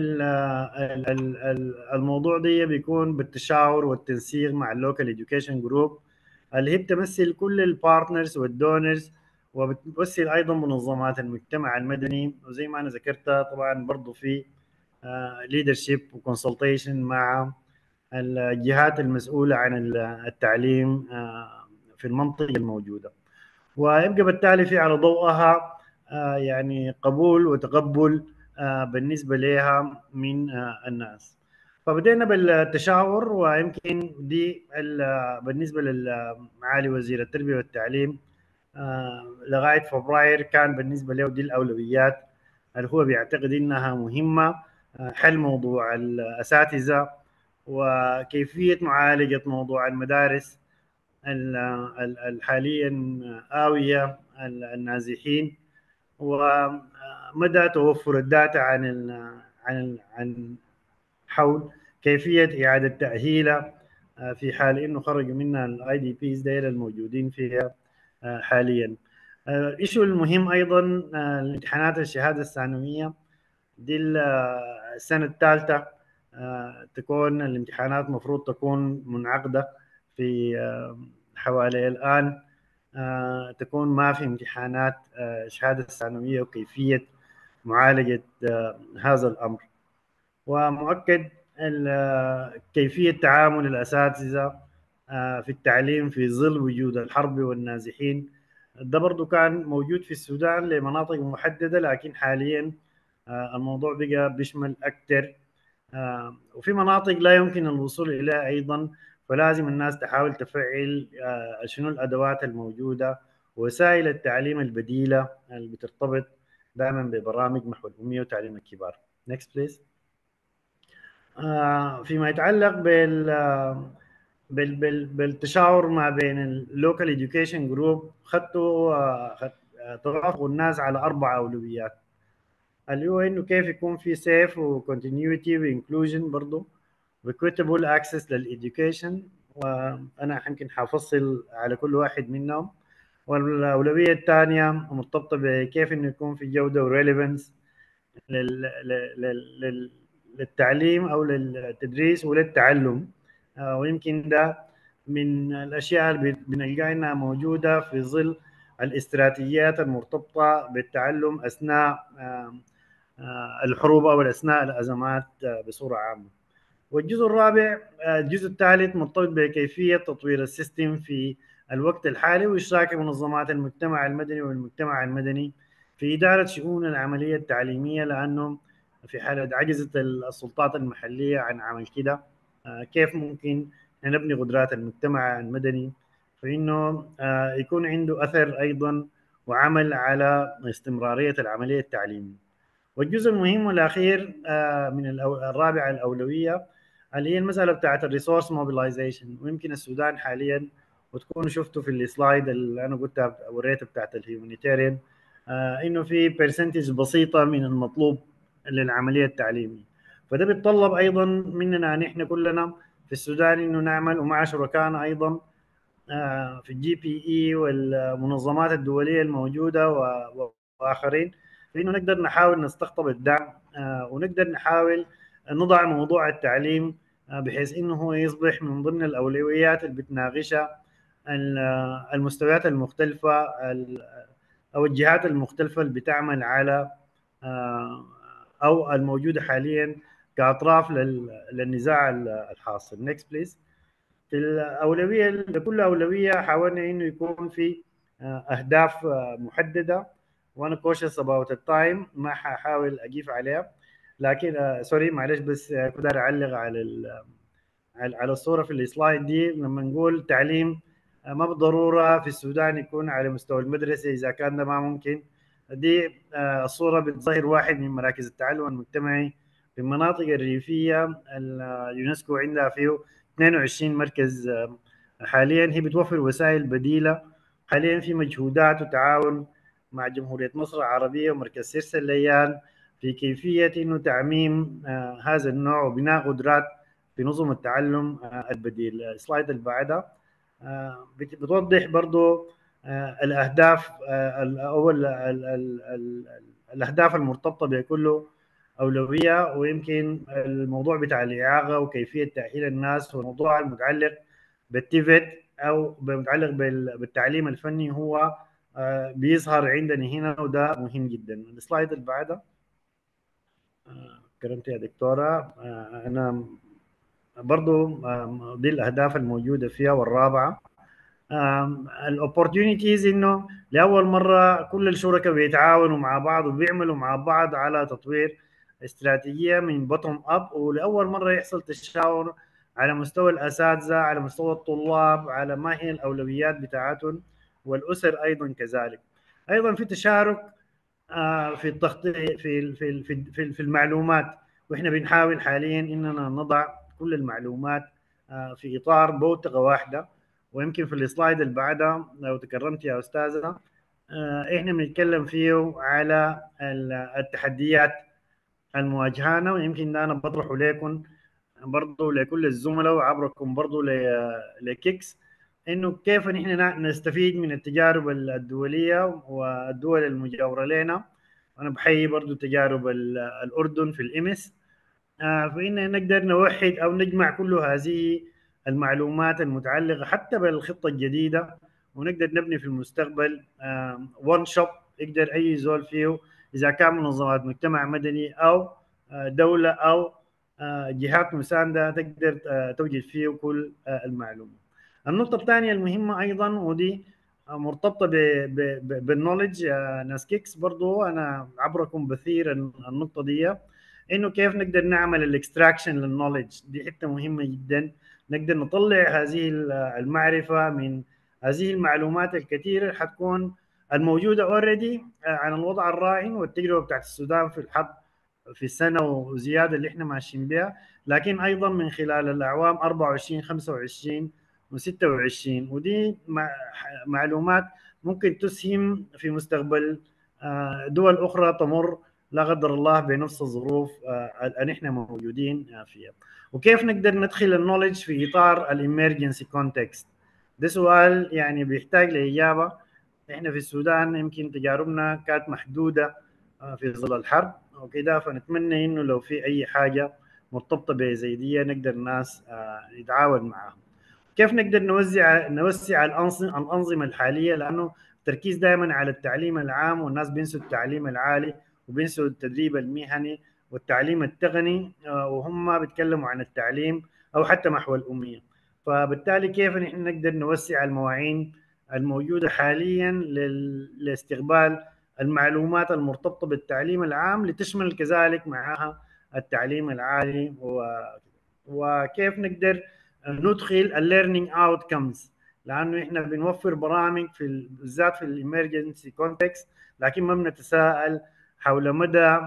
الموضوع ده بيكون بالتشاور والتنسيق مع اللوكال education جروب اللي هي بتمثل كل البارتنرز والدونرز وبتمثل ايضا منظمات المجتمع المدني وزي ما انا ذكرتها طبعا برضه في ليدرشيب وكونسلتيشن مع الجهات المسؤوله عن التعليم آه، في المنطقه الموجوده ويبقى بالتالي في على ضوءها آه، يعني قبول وتقبل آه، بالنسبه لها من آه، الناس فبدينا بالتشاور ويمكن دي ال- بالنسبه لمعالي وزير التربيه والتعليم آه، لغايه فبراير كان بالنسبه له دي الاولويات اللي هو بيعتقد انها مهمه آه، حل موضوع الاساتذه وكيفيه معالجه موضوع المدارس ال- ال- ال- حاليا آوية ال- النازحين ومدى توفر الداتا عن ال- عن ال- عن حول كيفية إعادة تأهيلها آه، في حال إنه خرجوا منها الاي دي بيز داير الموجودين فيها آه، حاليا آه، الإشي المهم أيضا آه، الامتحانات الشهادة الثانوية دي ال- آه، السنة الثالثة آه، تكون الامتحانات مفروض تكون منعقدة في آه، حوالي الآن آه، تكون ما في امتحانات آه، شهادة ثانوية وكيفية معالجة آه، هذا الأمر ومؤكد ال- كيفية تعامل الأساتذة آه، في التعليم في ظل وجود الحرب والنازحين ده برضو كان موجود في السودان لمناطق محددة لكن حاليا آه، الموضوع بقى بيشمل أكثر آه، وفي مناطق لا يمكن الوصول إليها أيضا فلازم الناس تحاول تفعل آه، شنو الأدوات الموجودة وسائل التعليم البديلة اللي بترتبط دائما ببرامج محو الأمية وتعليم الكبار. Next please. آه، فيما يتعلق بال آه، بال بال بالتشاور ما بين اللوكال education جروب خدتوا آه، خد- آه، توافقوا الناس على أربع أولويات اللي هو إنه كيف يكون في سيف وكونتينيوتي وانكلوجن برضه وكويتابل اكسس للإديوكيشن وأنا يمكن حافصل على كل واحد منهم والأولوية الثانية مرتبطة بكيف إنه يكون في جودة وريليفنس لل... لل... لل... للتعليم او للتدريس وللتعلم آه، ويمكن ده من الاشياء اللي بن- بنلقاها انها موجوده في ظل الاستراتيجيات المرتبطه بالتعلم اثناء آه، آه، الحروب او اثناء الازمات آه، بصوره عامه. والجزء الرابع آه، الجزء الثالث مرتبط بكيفيه تطوير السيستم في الوقت الحالي واشراك منظمات المجتمع المدني والمجتمع المدني في اداره شؤون العمليه التعليميه لانه في حاله عجزت السلطات المحليه عن عمل كده آه، كيف ممكن نبني قدرات المجتمع المدني فانه آه، يكون عنده اثر ايضا وعمل على استمراريه العمليه التعليميه. والجزء المهم والاخير آه، من الأو- الرابع الاولويه اللي هي المساله بتاعت الريسورس موبيلايزيشن ويمكن السودان حاليا وتكونوا شفتوا في السلايد اللي انا قلتها وريتها بتاعت الهيومانيتيريان آه، انه في برسنتج بسيطه من المطلوب للعمليه التعليميه فده بيتطلب ايضا مننا نحن كلنا في السودان انه نعمل ومع شركائنا ايضا آه، في الجي بي اي والمنظمات الدوليه الموجوده و- و- واخرين فانه نقدر نحاول نستقطب الدعم آه، ونقدر نحاول نضع موضوع التعليم آه، بحيث انه هو يصبح من ضمن الاولويات اللي بتناقشها ال- المستويات المختلفه ال- او الجهات المختلفه اللي بتعمل على آه، او الموجوده حاليا كاطراف لل- للنزاع الحاصل. نيكست بليز. في الأولوية لكل أولوية حاولنا إنه يكون في آه، أهداف آه، محددة وأنا كوشس about التايم ما ححاول أجيف عليها لكن آه، سوري معلش بس آه، كنت داير أعلق على ال- على على الصورة في السلايد دي لما نقول تعليم آه، ما بالضرورة في السودان يكون على مستوى المدرسة إذا كان ده ما ممكن دي آه، الصورة بتظهر واحد من مراكز التعلم المجتمعي في المناطق الريفية اليونسكو عندها فيه 22 مركز آه، حاليا هي بتوفر وسائل بديلة حاليا في مجهودات وتعاون مع جمهورية مصر العربية ومركز سيرس الليان في كيفية إنه تعميم آه، هذا النوع وبناء قدرات في نظم التعلم آه، البديل السلايد اللي بعدها آه، بت- بتوضح برضو آه، الأهداف آه، ال- أو ال- ال- ال- ال- الأهداف المرتبطة بكل أولوية ويمكن الموضوع بتاع الإعاقة وكيفية تأهيل الناس والموضوع المتعلق بالتيفت أو متعلق بال- بالتعليم الفني هو آه، بيظهر عندنا هنا وده مهم جدا السلايد اللي بعدها آه، كرمت يا دكتورة آه، أنا برضو آه، دي الأهداف الموجودة فيها والرابعة الاوبورتونيتيز انه لاول مره كل الشركاء بيتعاونوا مع بعض وبيعملوا مع بعض على تطوير استراتيجيه من بوتوم اب ولاول مره يحصل تشاور على مستوى الاساتذه على مستوى الطلاب على ما هي الاولويات بتاعتهم والاسر ايضا كذلك ايضا في تشارك آه، في التخطيط في في في في في المعلومات واحنا بنحاول حاليا اننا نضع كل المعلومات آه، في اطار بوتقه واحده ويمكن في السلايد اللي بعدها لو تكرمت يا أستاذة آه، إحنا بنتكلم فيه على ال- التحديات المواجهانة ويمكن ده أنا بطرحه لكم برضه لكل الزملاء وعبركم برضه ل- لكيكس انه كيف نحن نا- نستفيد من التجارب الدوليه والدول المجاوره لنا انا بحيي برضه تجارب ال- الاردن في الامس آه، فإن نقدر نوحد أو نجمع كل هذه المعلومات المتعلقة حتى بالخطة الجديدة ونقدر نبني في المستقبل وان شوب يقدر أي زول فيه إذا كان منظمات مجتمع مدني أو آه، دولة أو آه، جهات مساندة تقدر آه، توجد فيه كل آه، المعلومات النقطة الثانية المهمة أيضا ودي مرتبطة ب- ب- ب- بالنولج آه، ناس كيكس برضو أنا عبركم بثير النقطة دي انه كيف نقدر نعمل الاكستراكشن للنولج دي حته مهمه جدا نقدر نطلع هذه المعرفه من هذه المعلومات الكثيره اللي حتكون الموجوده اوريدي عن الوضع الراهن والتجربه بتاعت السودان في الحرب في السنه وزياده اللي احنا ماشيين بها لكن ايضا من خلال الاعوام 24 25 و26 ودي مع- معلومات ممكن تسهم في مستقبل آه، دول اخرى تمر لا قدر الله بنفس الظروف آه، اللي احنا موجودين آه، فيها وكيف نقدر ندخل النولج في اطار الامرجنسي كونتكست ده سؤال يعني بيحتاج لاجابه احنا في السودان يمكن تجاربنا كانت محدوده آه، في ظل الحرب وكده فنتمنى انه لو في اي حاجه مرتبطه بزي دي نقدر الناس آه، نتعاون معاهم كيف نقدر نوزع نوسع الأنظمة الأنظمة الحالية لأنه التركيز دائما على التعليم العام والناس بينسوا التعليم العالي وبينسوا التدريب المهني والتعليم التقني آه، وهم بيتكلموا عن التعليم أو حتى محو الأمية فبالتالي كيف نحن نقدر نوسع المواعين الموجودة حاليا لل- لاستقبال المعلومات المرتبطة بالتعليم العام لتشمل كذلك معها التعليم العالي و... وكيف نقدر ندخل الليرنينج اوتكمز لانه احنا بنوفر برامج في ال- بالذات في الامرجنسي كونتكست لكن ما بنتساءل حول مدى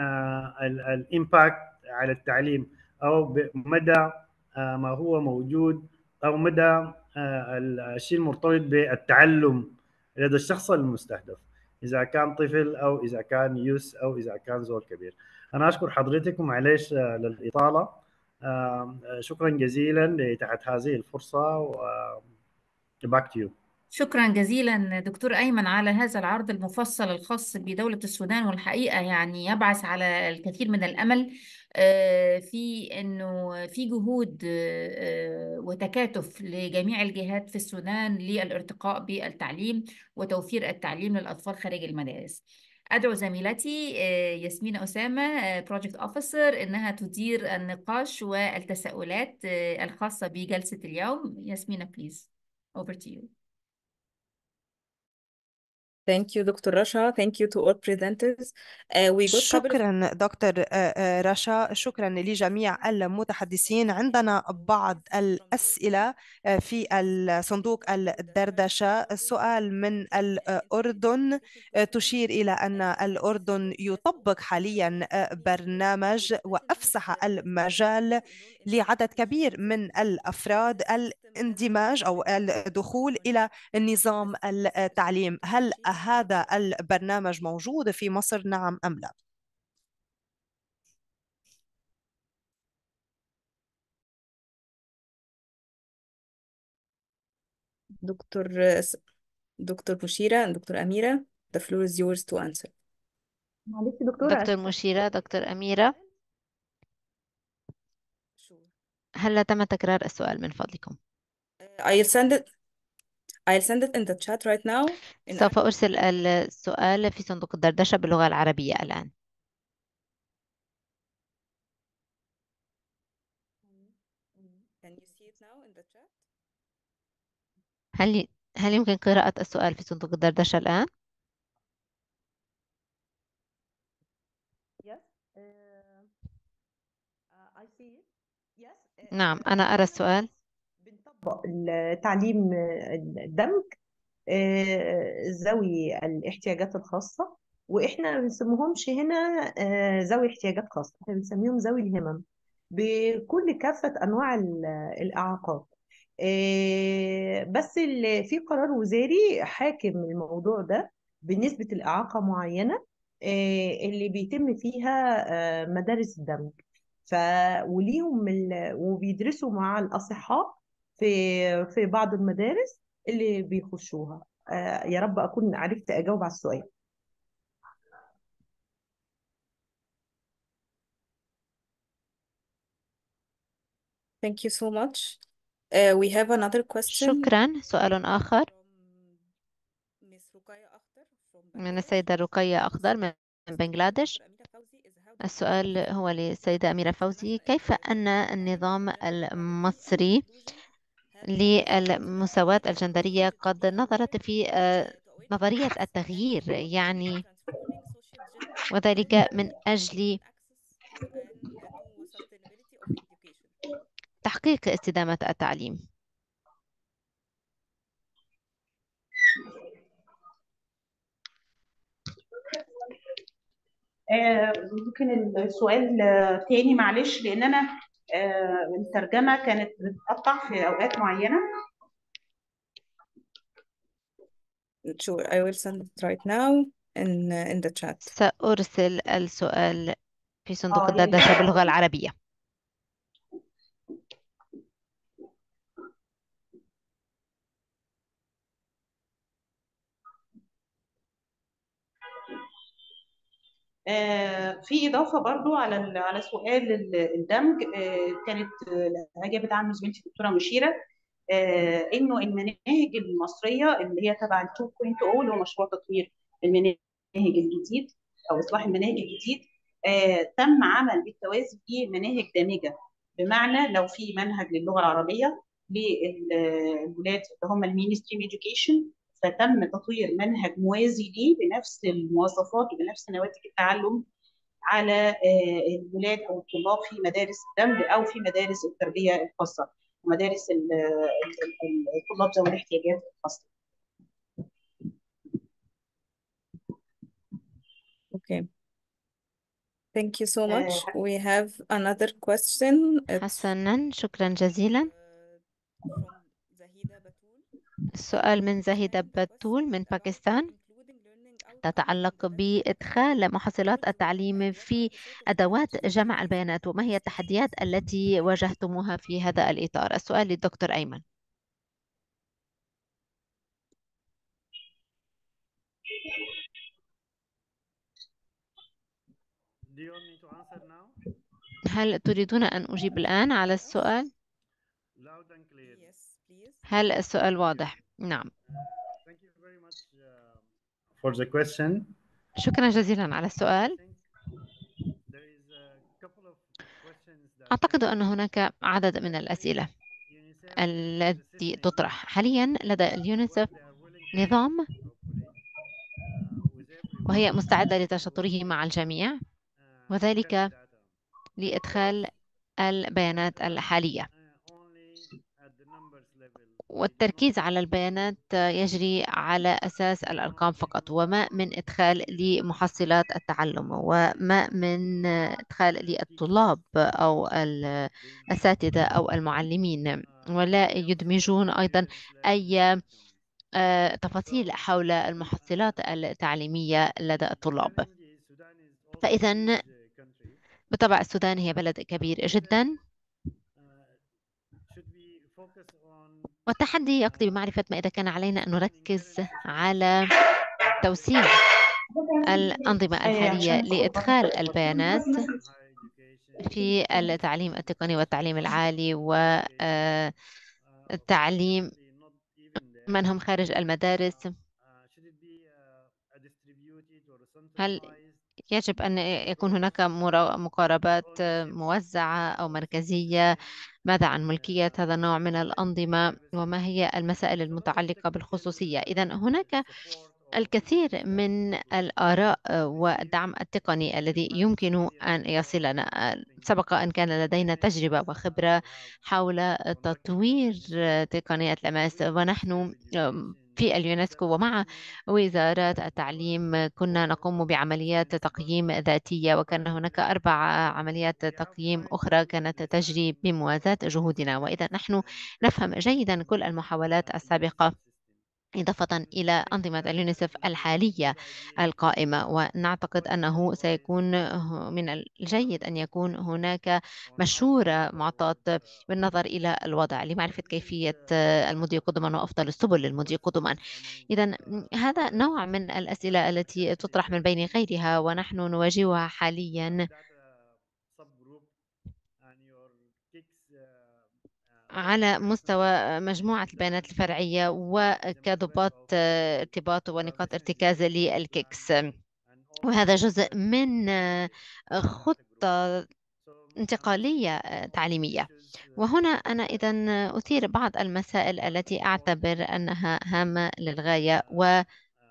الامباكت على التعليم او ب- مدى آه، ما هو موجود او مدى آه، الشيء المرتبط بالتعلم لدى الشخص المستهدف اذا كان طفل او اذا كان يوس او اذا كان زول كبير انا اشكر حضرتكم معلش آه، للاطاله آه، شكرا جزيلا لتحت هذه الفرصه و back to you شكرا جزيلا دكتور أيمن على هذا العرض المفصل الخاص بدولة السودان والحقيقة يعني يبعث على الكثير من الأمل آه، في أنه في جهود آه، وتكاتف لجميع الجهات في السودان للارتقاء بالتعليم وتوفير التعليم للأطفال خارج المدارس أدعو زميلتي آه، ياسمين أسامة بروجكت أوفيسر إنها تدير النقاش والتساؤلات آه، الخاصة بجلسة اليوم ياسمين بليز over to you Thank you, Dr. Rasha. Thank you to all presenters. Uh, we got couple of شكرا دكتور آه، آه، رشا شكرا لجميع المتحدثين عندنا بعض الأسئلة آه، في الصندوق الدردشة السؤال من الأردن آه، تشير إلى أن الأردن يطبق حاليا آه، برنامج وأفسح المجال لعدد كبير من الأفراد الاندماج أو الدخول إلى نظام التعليم هل هذا البرنامج موجود في مصر نعم أم لا؟ Dr. S- Dr. Mushira and Dr. Amira. The floor is yours to answer. معلش دكتورة دكتور مشيرة دكتور أميرة هل تم تكرار السؤال من فضلكم I'll send it. I'll send it in the chat right now. In سوف أرسل السؤال في صندوق الدردشة باللغة العربية الآن Can you see it now in the chat? هل هل يمكن قراءة السؤال في صندوق الدردشة الآن؟ Yes. Uh, uh, I see it. Yes. uh, نعم احنا أنا أرى السؤال بنطبق التعليم آه، الدمج آه، ذوي الاحتياجات الخاصة واحنا ما بنسميهمش هنا آه، ذوي احتياجات خاصة احنا بنسميهم ذوي الهمم بكل كافة انواع ال- الاعاقات آه، بس ال- في قرار وزاري حاكم الموضوع ده بالنسبة لإعاقة معينة آه، اللي بيتم فيها آه، مدارس الدمج ف وليهم ال... وبيدرسوا مع الأصحاء في في بعض المدارس اللي بيخشوها آه، يا رب أكون عرفت أجاوب على السؤال Thank you so much. Uh, we have another question شكرا سؤال آخر from Miss Rukaya Akhtar from من Bangladesh. السيدة رقية أخضر من بنغلاديش السؤال هو للسيدة أميرة فوزي كيف أن النظام المصري للمساواة الجندرية قد نظرت في آه، نظرية التغيير يعني وذلك من أجل تحقيق استدامة التعليم آه، ممكن السؤال آه، تاني معلش لان انا آه، الترجمه كانت بتقطع في اوقات معينه Sure, I will send it right now in in the chat. سأرسل السؤال في صندوق اه يا ريت الدردشة باللغة العربية آه، في إضافة برضو على ال- على سؤال ال- الدمج آه، كانت آه، أجابت عنه زميلتي الدكتورة مشيرة آه، إنه المناهج المصرية اللي هي تبع ال 2.0 اللي هو مشروع تطوير المناهج الجديد أو إصلاح المناهج الجديد آه، تم عمل بالتوازي فيه مناهج دامجة بمعنى لو في منهج للغة العربية للولاد اللي هم المين ستريم education فتم تطوير منهج موازي ليه بنفس المواصفات وبنفس نواتج التعلم على آه، الولاد او الطلاب في مدارس الدمج او في مدارس التربيه الخاصه ومدارس ال- ال- ال- الطلاب ذوي الاحتياجات الخاصه. Okay. Thank you so آه، much. We have another question. It's حسنا شكرا جزيلا from Zahida Batul. السؤال من زهيدة بتول من باكستان تتعلق بإدخال محصلات التعليم في أدوات جمع البيانات وما هي التحديات التي واجهتموها في هذا الإطار السؤال للدكتور أيمن Do you want me to answer now? هل تريدون أن أجيب الآن على السؤال؟ Loud and clear. Yes, please. هل السؤال واضح؟ نعم Thank you very much uh, for the question. شكرا جزيلا على السؤال There is a couple of questions that أعتقد أن هناك عدد من الأسئلة UNICEF التي تطرح حاليا لدى اليونيسف نظام وهي مستعدة لتشاطره مع الجميع وذلك لإدخال البيانات الحالية والتركيز على البيانات يجري على أساس الأرقام فقط وما من إدخال لمحصلات التعلم وما من إدخال للطلاب أو الأساتذة أو المعلمين ولا يدمجون أيضا أي آه، تفاصيل حول المحصلات التعليمية لدى الطلاب فإذا بالطبع السودان هي بلد كبير جدا والتحدي يقضي بمعرفة ما إذا كان علينا أن نركز على توسيع الأنظمة الحالية لإدخال البيانات في التعليم التقني والتعليم العالي والتعليم من هم خارج المدارس هل يجب أن يكون هناك مرا- مقاربات موزعة أو مركزية ماذا عن ملكية هذا النوع من الأنظمة وما هي المسائل المتعلقة بالخصوصية إذا هناك الكثير من الآراء والدعم التقني الذي يمكن أن يصلنا سبق أن كان لدينا تجربة وخبرة حول تطوير تقنية لماس ونحن في اليونسكو ومع وزارات التعليم كنا نقوم بعمليات تقييم ذاتية وكان هناك أربع عمليات تقييم أخرى كانت تجري بموازاة جهودنا وإذا نحن نفهم جيدا كل المحاولات السابقة إضافة إلى أنظمة اليونيسف الحالية القائمة ونعتقد أنه سيكون من الجيد أن يكون هناك مشورة معطاة بالنظر إلى الوضع لمعرفة كيفية المضي قدما وأفضل السبل للمضي قدما إذا هذا نوع من الأسئلة التي تطرح من بين غيرها ونحن نواجهها حاليا على مستوى مجموعة البيانات الفرعية وكضباط ارتباط ونقاط ارتكاز للكيكس وهذا جزء من خطة انتقالية تعليمية وهنا أنا إذا أثير بعض المسائل التي أعتبر أنها هامة للغاية و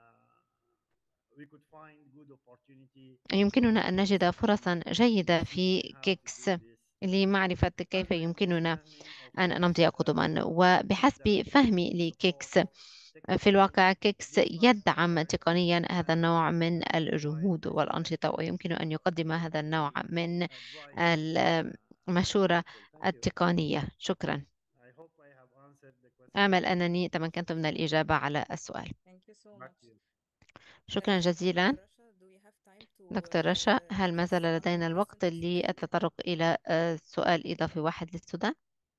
يمكننا أن نجد فرصا جيدة في كيكس لمعرفة كيف يمكننا أن نمضي قدما وبحسب فهمي لكيكس في الواقع كيكس يدعم تقنيا هذا النوع من الجهود والأنشطة ويمكن أن يقدم هذا النوع من المشورة التقنية شكرا أمل أنني تمكنت من الإجابة على السؤال شكرا جزيلا دكتور رشا هل ما زال لدينا الوقت للتطرق إلى سؤال إضافي واحد للسودان؟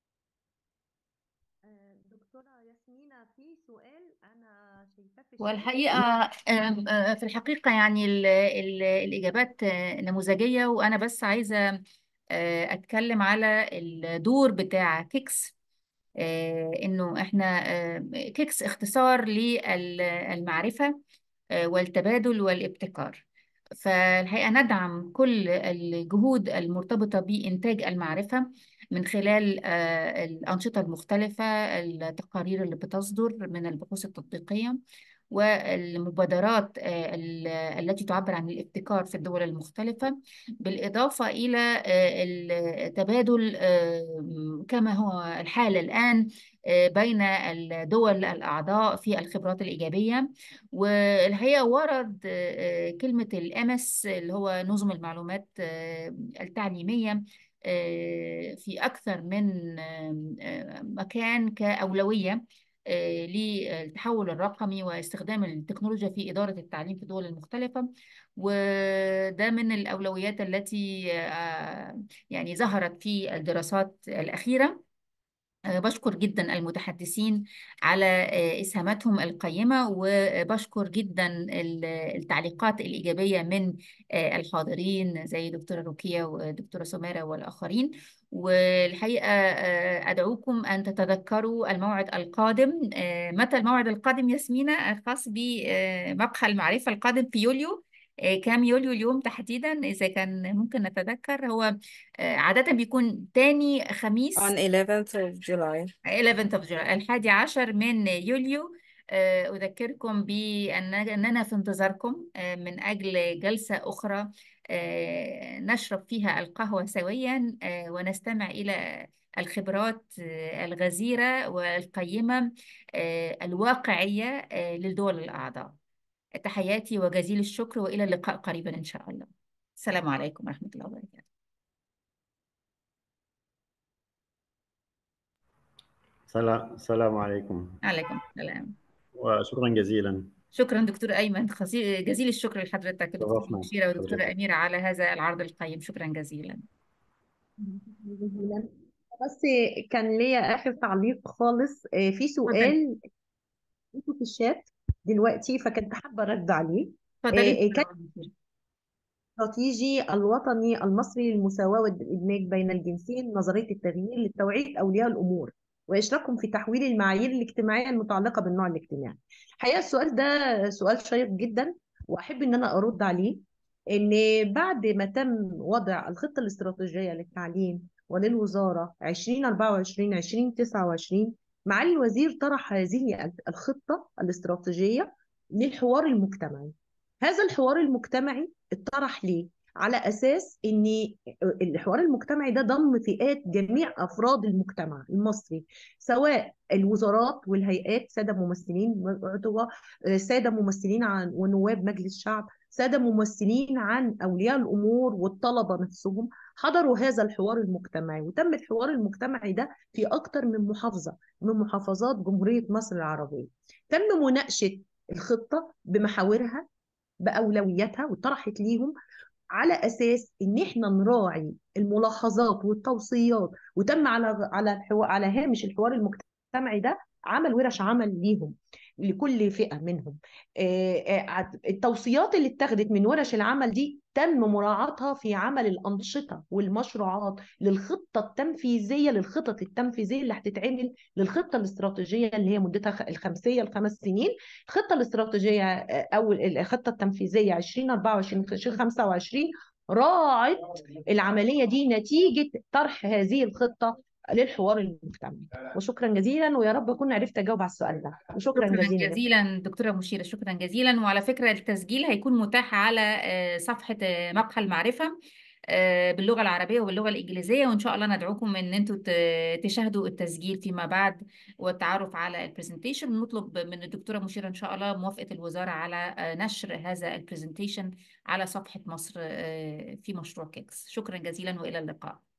دكتورة ياسمينة في سؤال أنا شايفاه في الشات والحقيقة آم، آه، في الحقيقة يعني ال- ال- الإجابات آه، نموذجية وأنا بس عايزة آه، أتكلم على الدور بتاع كيكس آه، إنه إحنا آه، كيكس اختصار للمعرفة آه، والتبادل والابتكار فالحقيقة ندعم كل الجهود المرتبطة بإنتاج المعرفة من خلال آه، الأنشطة المختلفة التقارير اللي بتصدر من البحوث التطبيقية والمبادرات آه، ال- التي تعبر عن الابتكار في الدول المختلفة بالإضافة إلى آه، التبادل آه، كما هو الحال الآن آه، بين الدول الأعضاء في الخبرات الإيجابية والحقيقة ورد آه، آه، كلمة الأمس اللي هو نظم المعلومات آه، التعليمية آه، في أكثر من آه، آه، مكان كأولوية آه، للتحول الرقمي واستخدام التكنولوجيا في إدارة التعليم في الدول المختلفة وده من الأولويات التي آه، يعني ظهرت في الدراسات الأخيرة آه، بشكر جدا المتحدثين على آه، إسهاماتهم القيمة وبشكر جدا ال- التعليقات الإيجابية من آه، الحاضرين زي دكتورة روكية ودكتورة سمارة والآخرين والحقيقة آه، أدعوكم أن تتذكروا الموعد القادم آه، متى الموعد القادم ياسمينة الخاص بمقهى المعرفة القادم في يوليو آه، كام يوليو اليوم تحديدا إذا كان ممكن نتذكر هو آه، عادة بيكون تاني خميس on 11th of July 11th of July الحادي عشر من يوليو آه، أذكركم بأن أننا في انتظاركم آه، من أجل جلسة أخرى آه، نشرب فيها القهوة سويا آه، ونستمع إلى الخبرات آه، الغزيرة والقيمة آه، الواقعية آه، للدول الأعضاء تحياتي وجزيل الشكر وإلى اللقاء قريبا إن شاء الله السلام عليكم ورحمة الله وبركاته سلام السلام عليكم عليكم السلام وشكرا جزيلا شكرا دكتور أيمن خزي- جزيل الشكر لحضرتك دكتورة شرفنا مشيرة ودكتورة حضرتك أميرة على هذا العرض القيم شكرا جزيلا جزيلا بس كان ليا آخر تعليق خالص آه، في اتفضلي سؤال لقيته في الشات دلوقتي فكنت حابة أرد عليه اتفضلي آه، آه، كان دكتورة مشيرة الاستراتيجي الوطني المصري للمساواة والإدماج بين الجنسين نظرية التغيير لتوعية أولياء الأمور وإشراكهم في تحويل المعايير الاجتماعية المتعلقة بالنوع الاجتماعي. الحقيقة السؤال ده سؤال شيق جدا وأحب إن أنا أرد عليه إن بعد ما تم وضع الخطة الاستراتيجية للتعليم وللوزارة 2024 2029 معالي الوزير طرح هذه الخطة الاستراتيجية للحوار المجتمعي. هذا الحوار المجتمعي اتطرح ليه؟ على اساس ان الحوار المجتمعي ده ضم فئات جميع افراد المجتمع المصري سواء الوزارات والهيئات ساده ممثلين ساده ممثلين عن ونواب مجلس الشعب ساده ممثلين عن اولياء الامور والطلبه نفسهم حضروا هذا الحوار المجتمعي وتم الحوار المجتمعي ده في اكثر من محافظه من محافظات جمهوريه مصر العربيه تم مناقشه الخطه بمحاورها باولوياتها وطرحت ليهم على اساس ان احنا نراعي الملاحظات والتوصيات وتم على على الحوار على هامش الحوار المجتمعي ده عمل ورش عمل ليهم لكل فئه منهم التوصيات اللي اتخذت من ورش العمل دي تم مراعاتها في عمل الانشطه والمشروعات للخطه التنفيذيه للخطط التنفيذيه اللي هتتعمل للخطه الاستراتيجيه اللي هي مدتها الخمسيه لخمس سنين الخطه الاستراتيجيه او الخطه التنفيذيه 2024 2025 راعت العمليه دي نتيجه طرح هذه الخطه للحوار المجتمعي وشكرا جزيلا ويا رب اكون عرفت اجاوب على السؤال ده وشكرا شكرا جزيلا جزيلا دكتورة مشيرة شكرا جزيلا وعلى فكرة التسجيل هيكون متاح على آه، صفحة آه، مقهى المعرفة آه، باللغة العربية واللغة الإنجليزية وإن شاء الله ندعوكم إن أنتوا ت- تشاهدوا التسجيل فيما بعد والتعرف على البرزنتيشن نطلب من الدكتورة مشيرة إن شاء الله موافقة الوزارة على آه، نشر هذا البرزنتيشن على صفحة مصر آه، في مشروع كيكس شكرا جزيلا وإلى اللقاء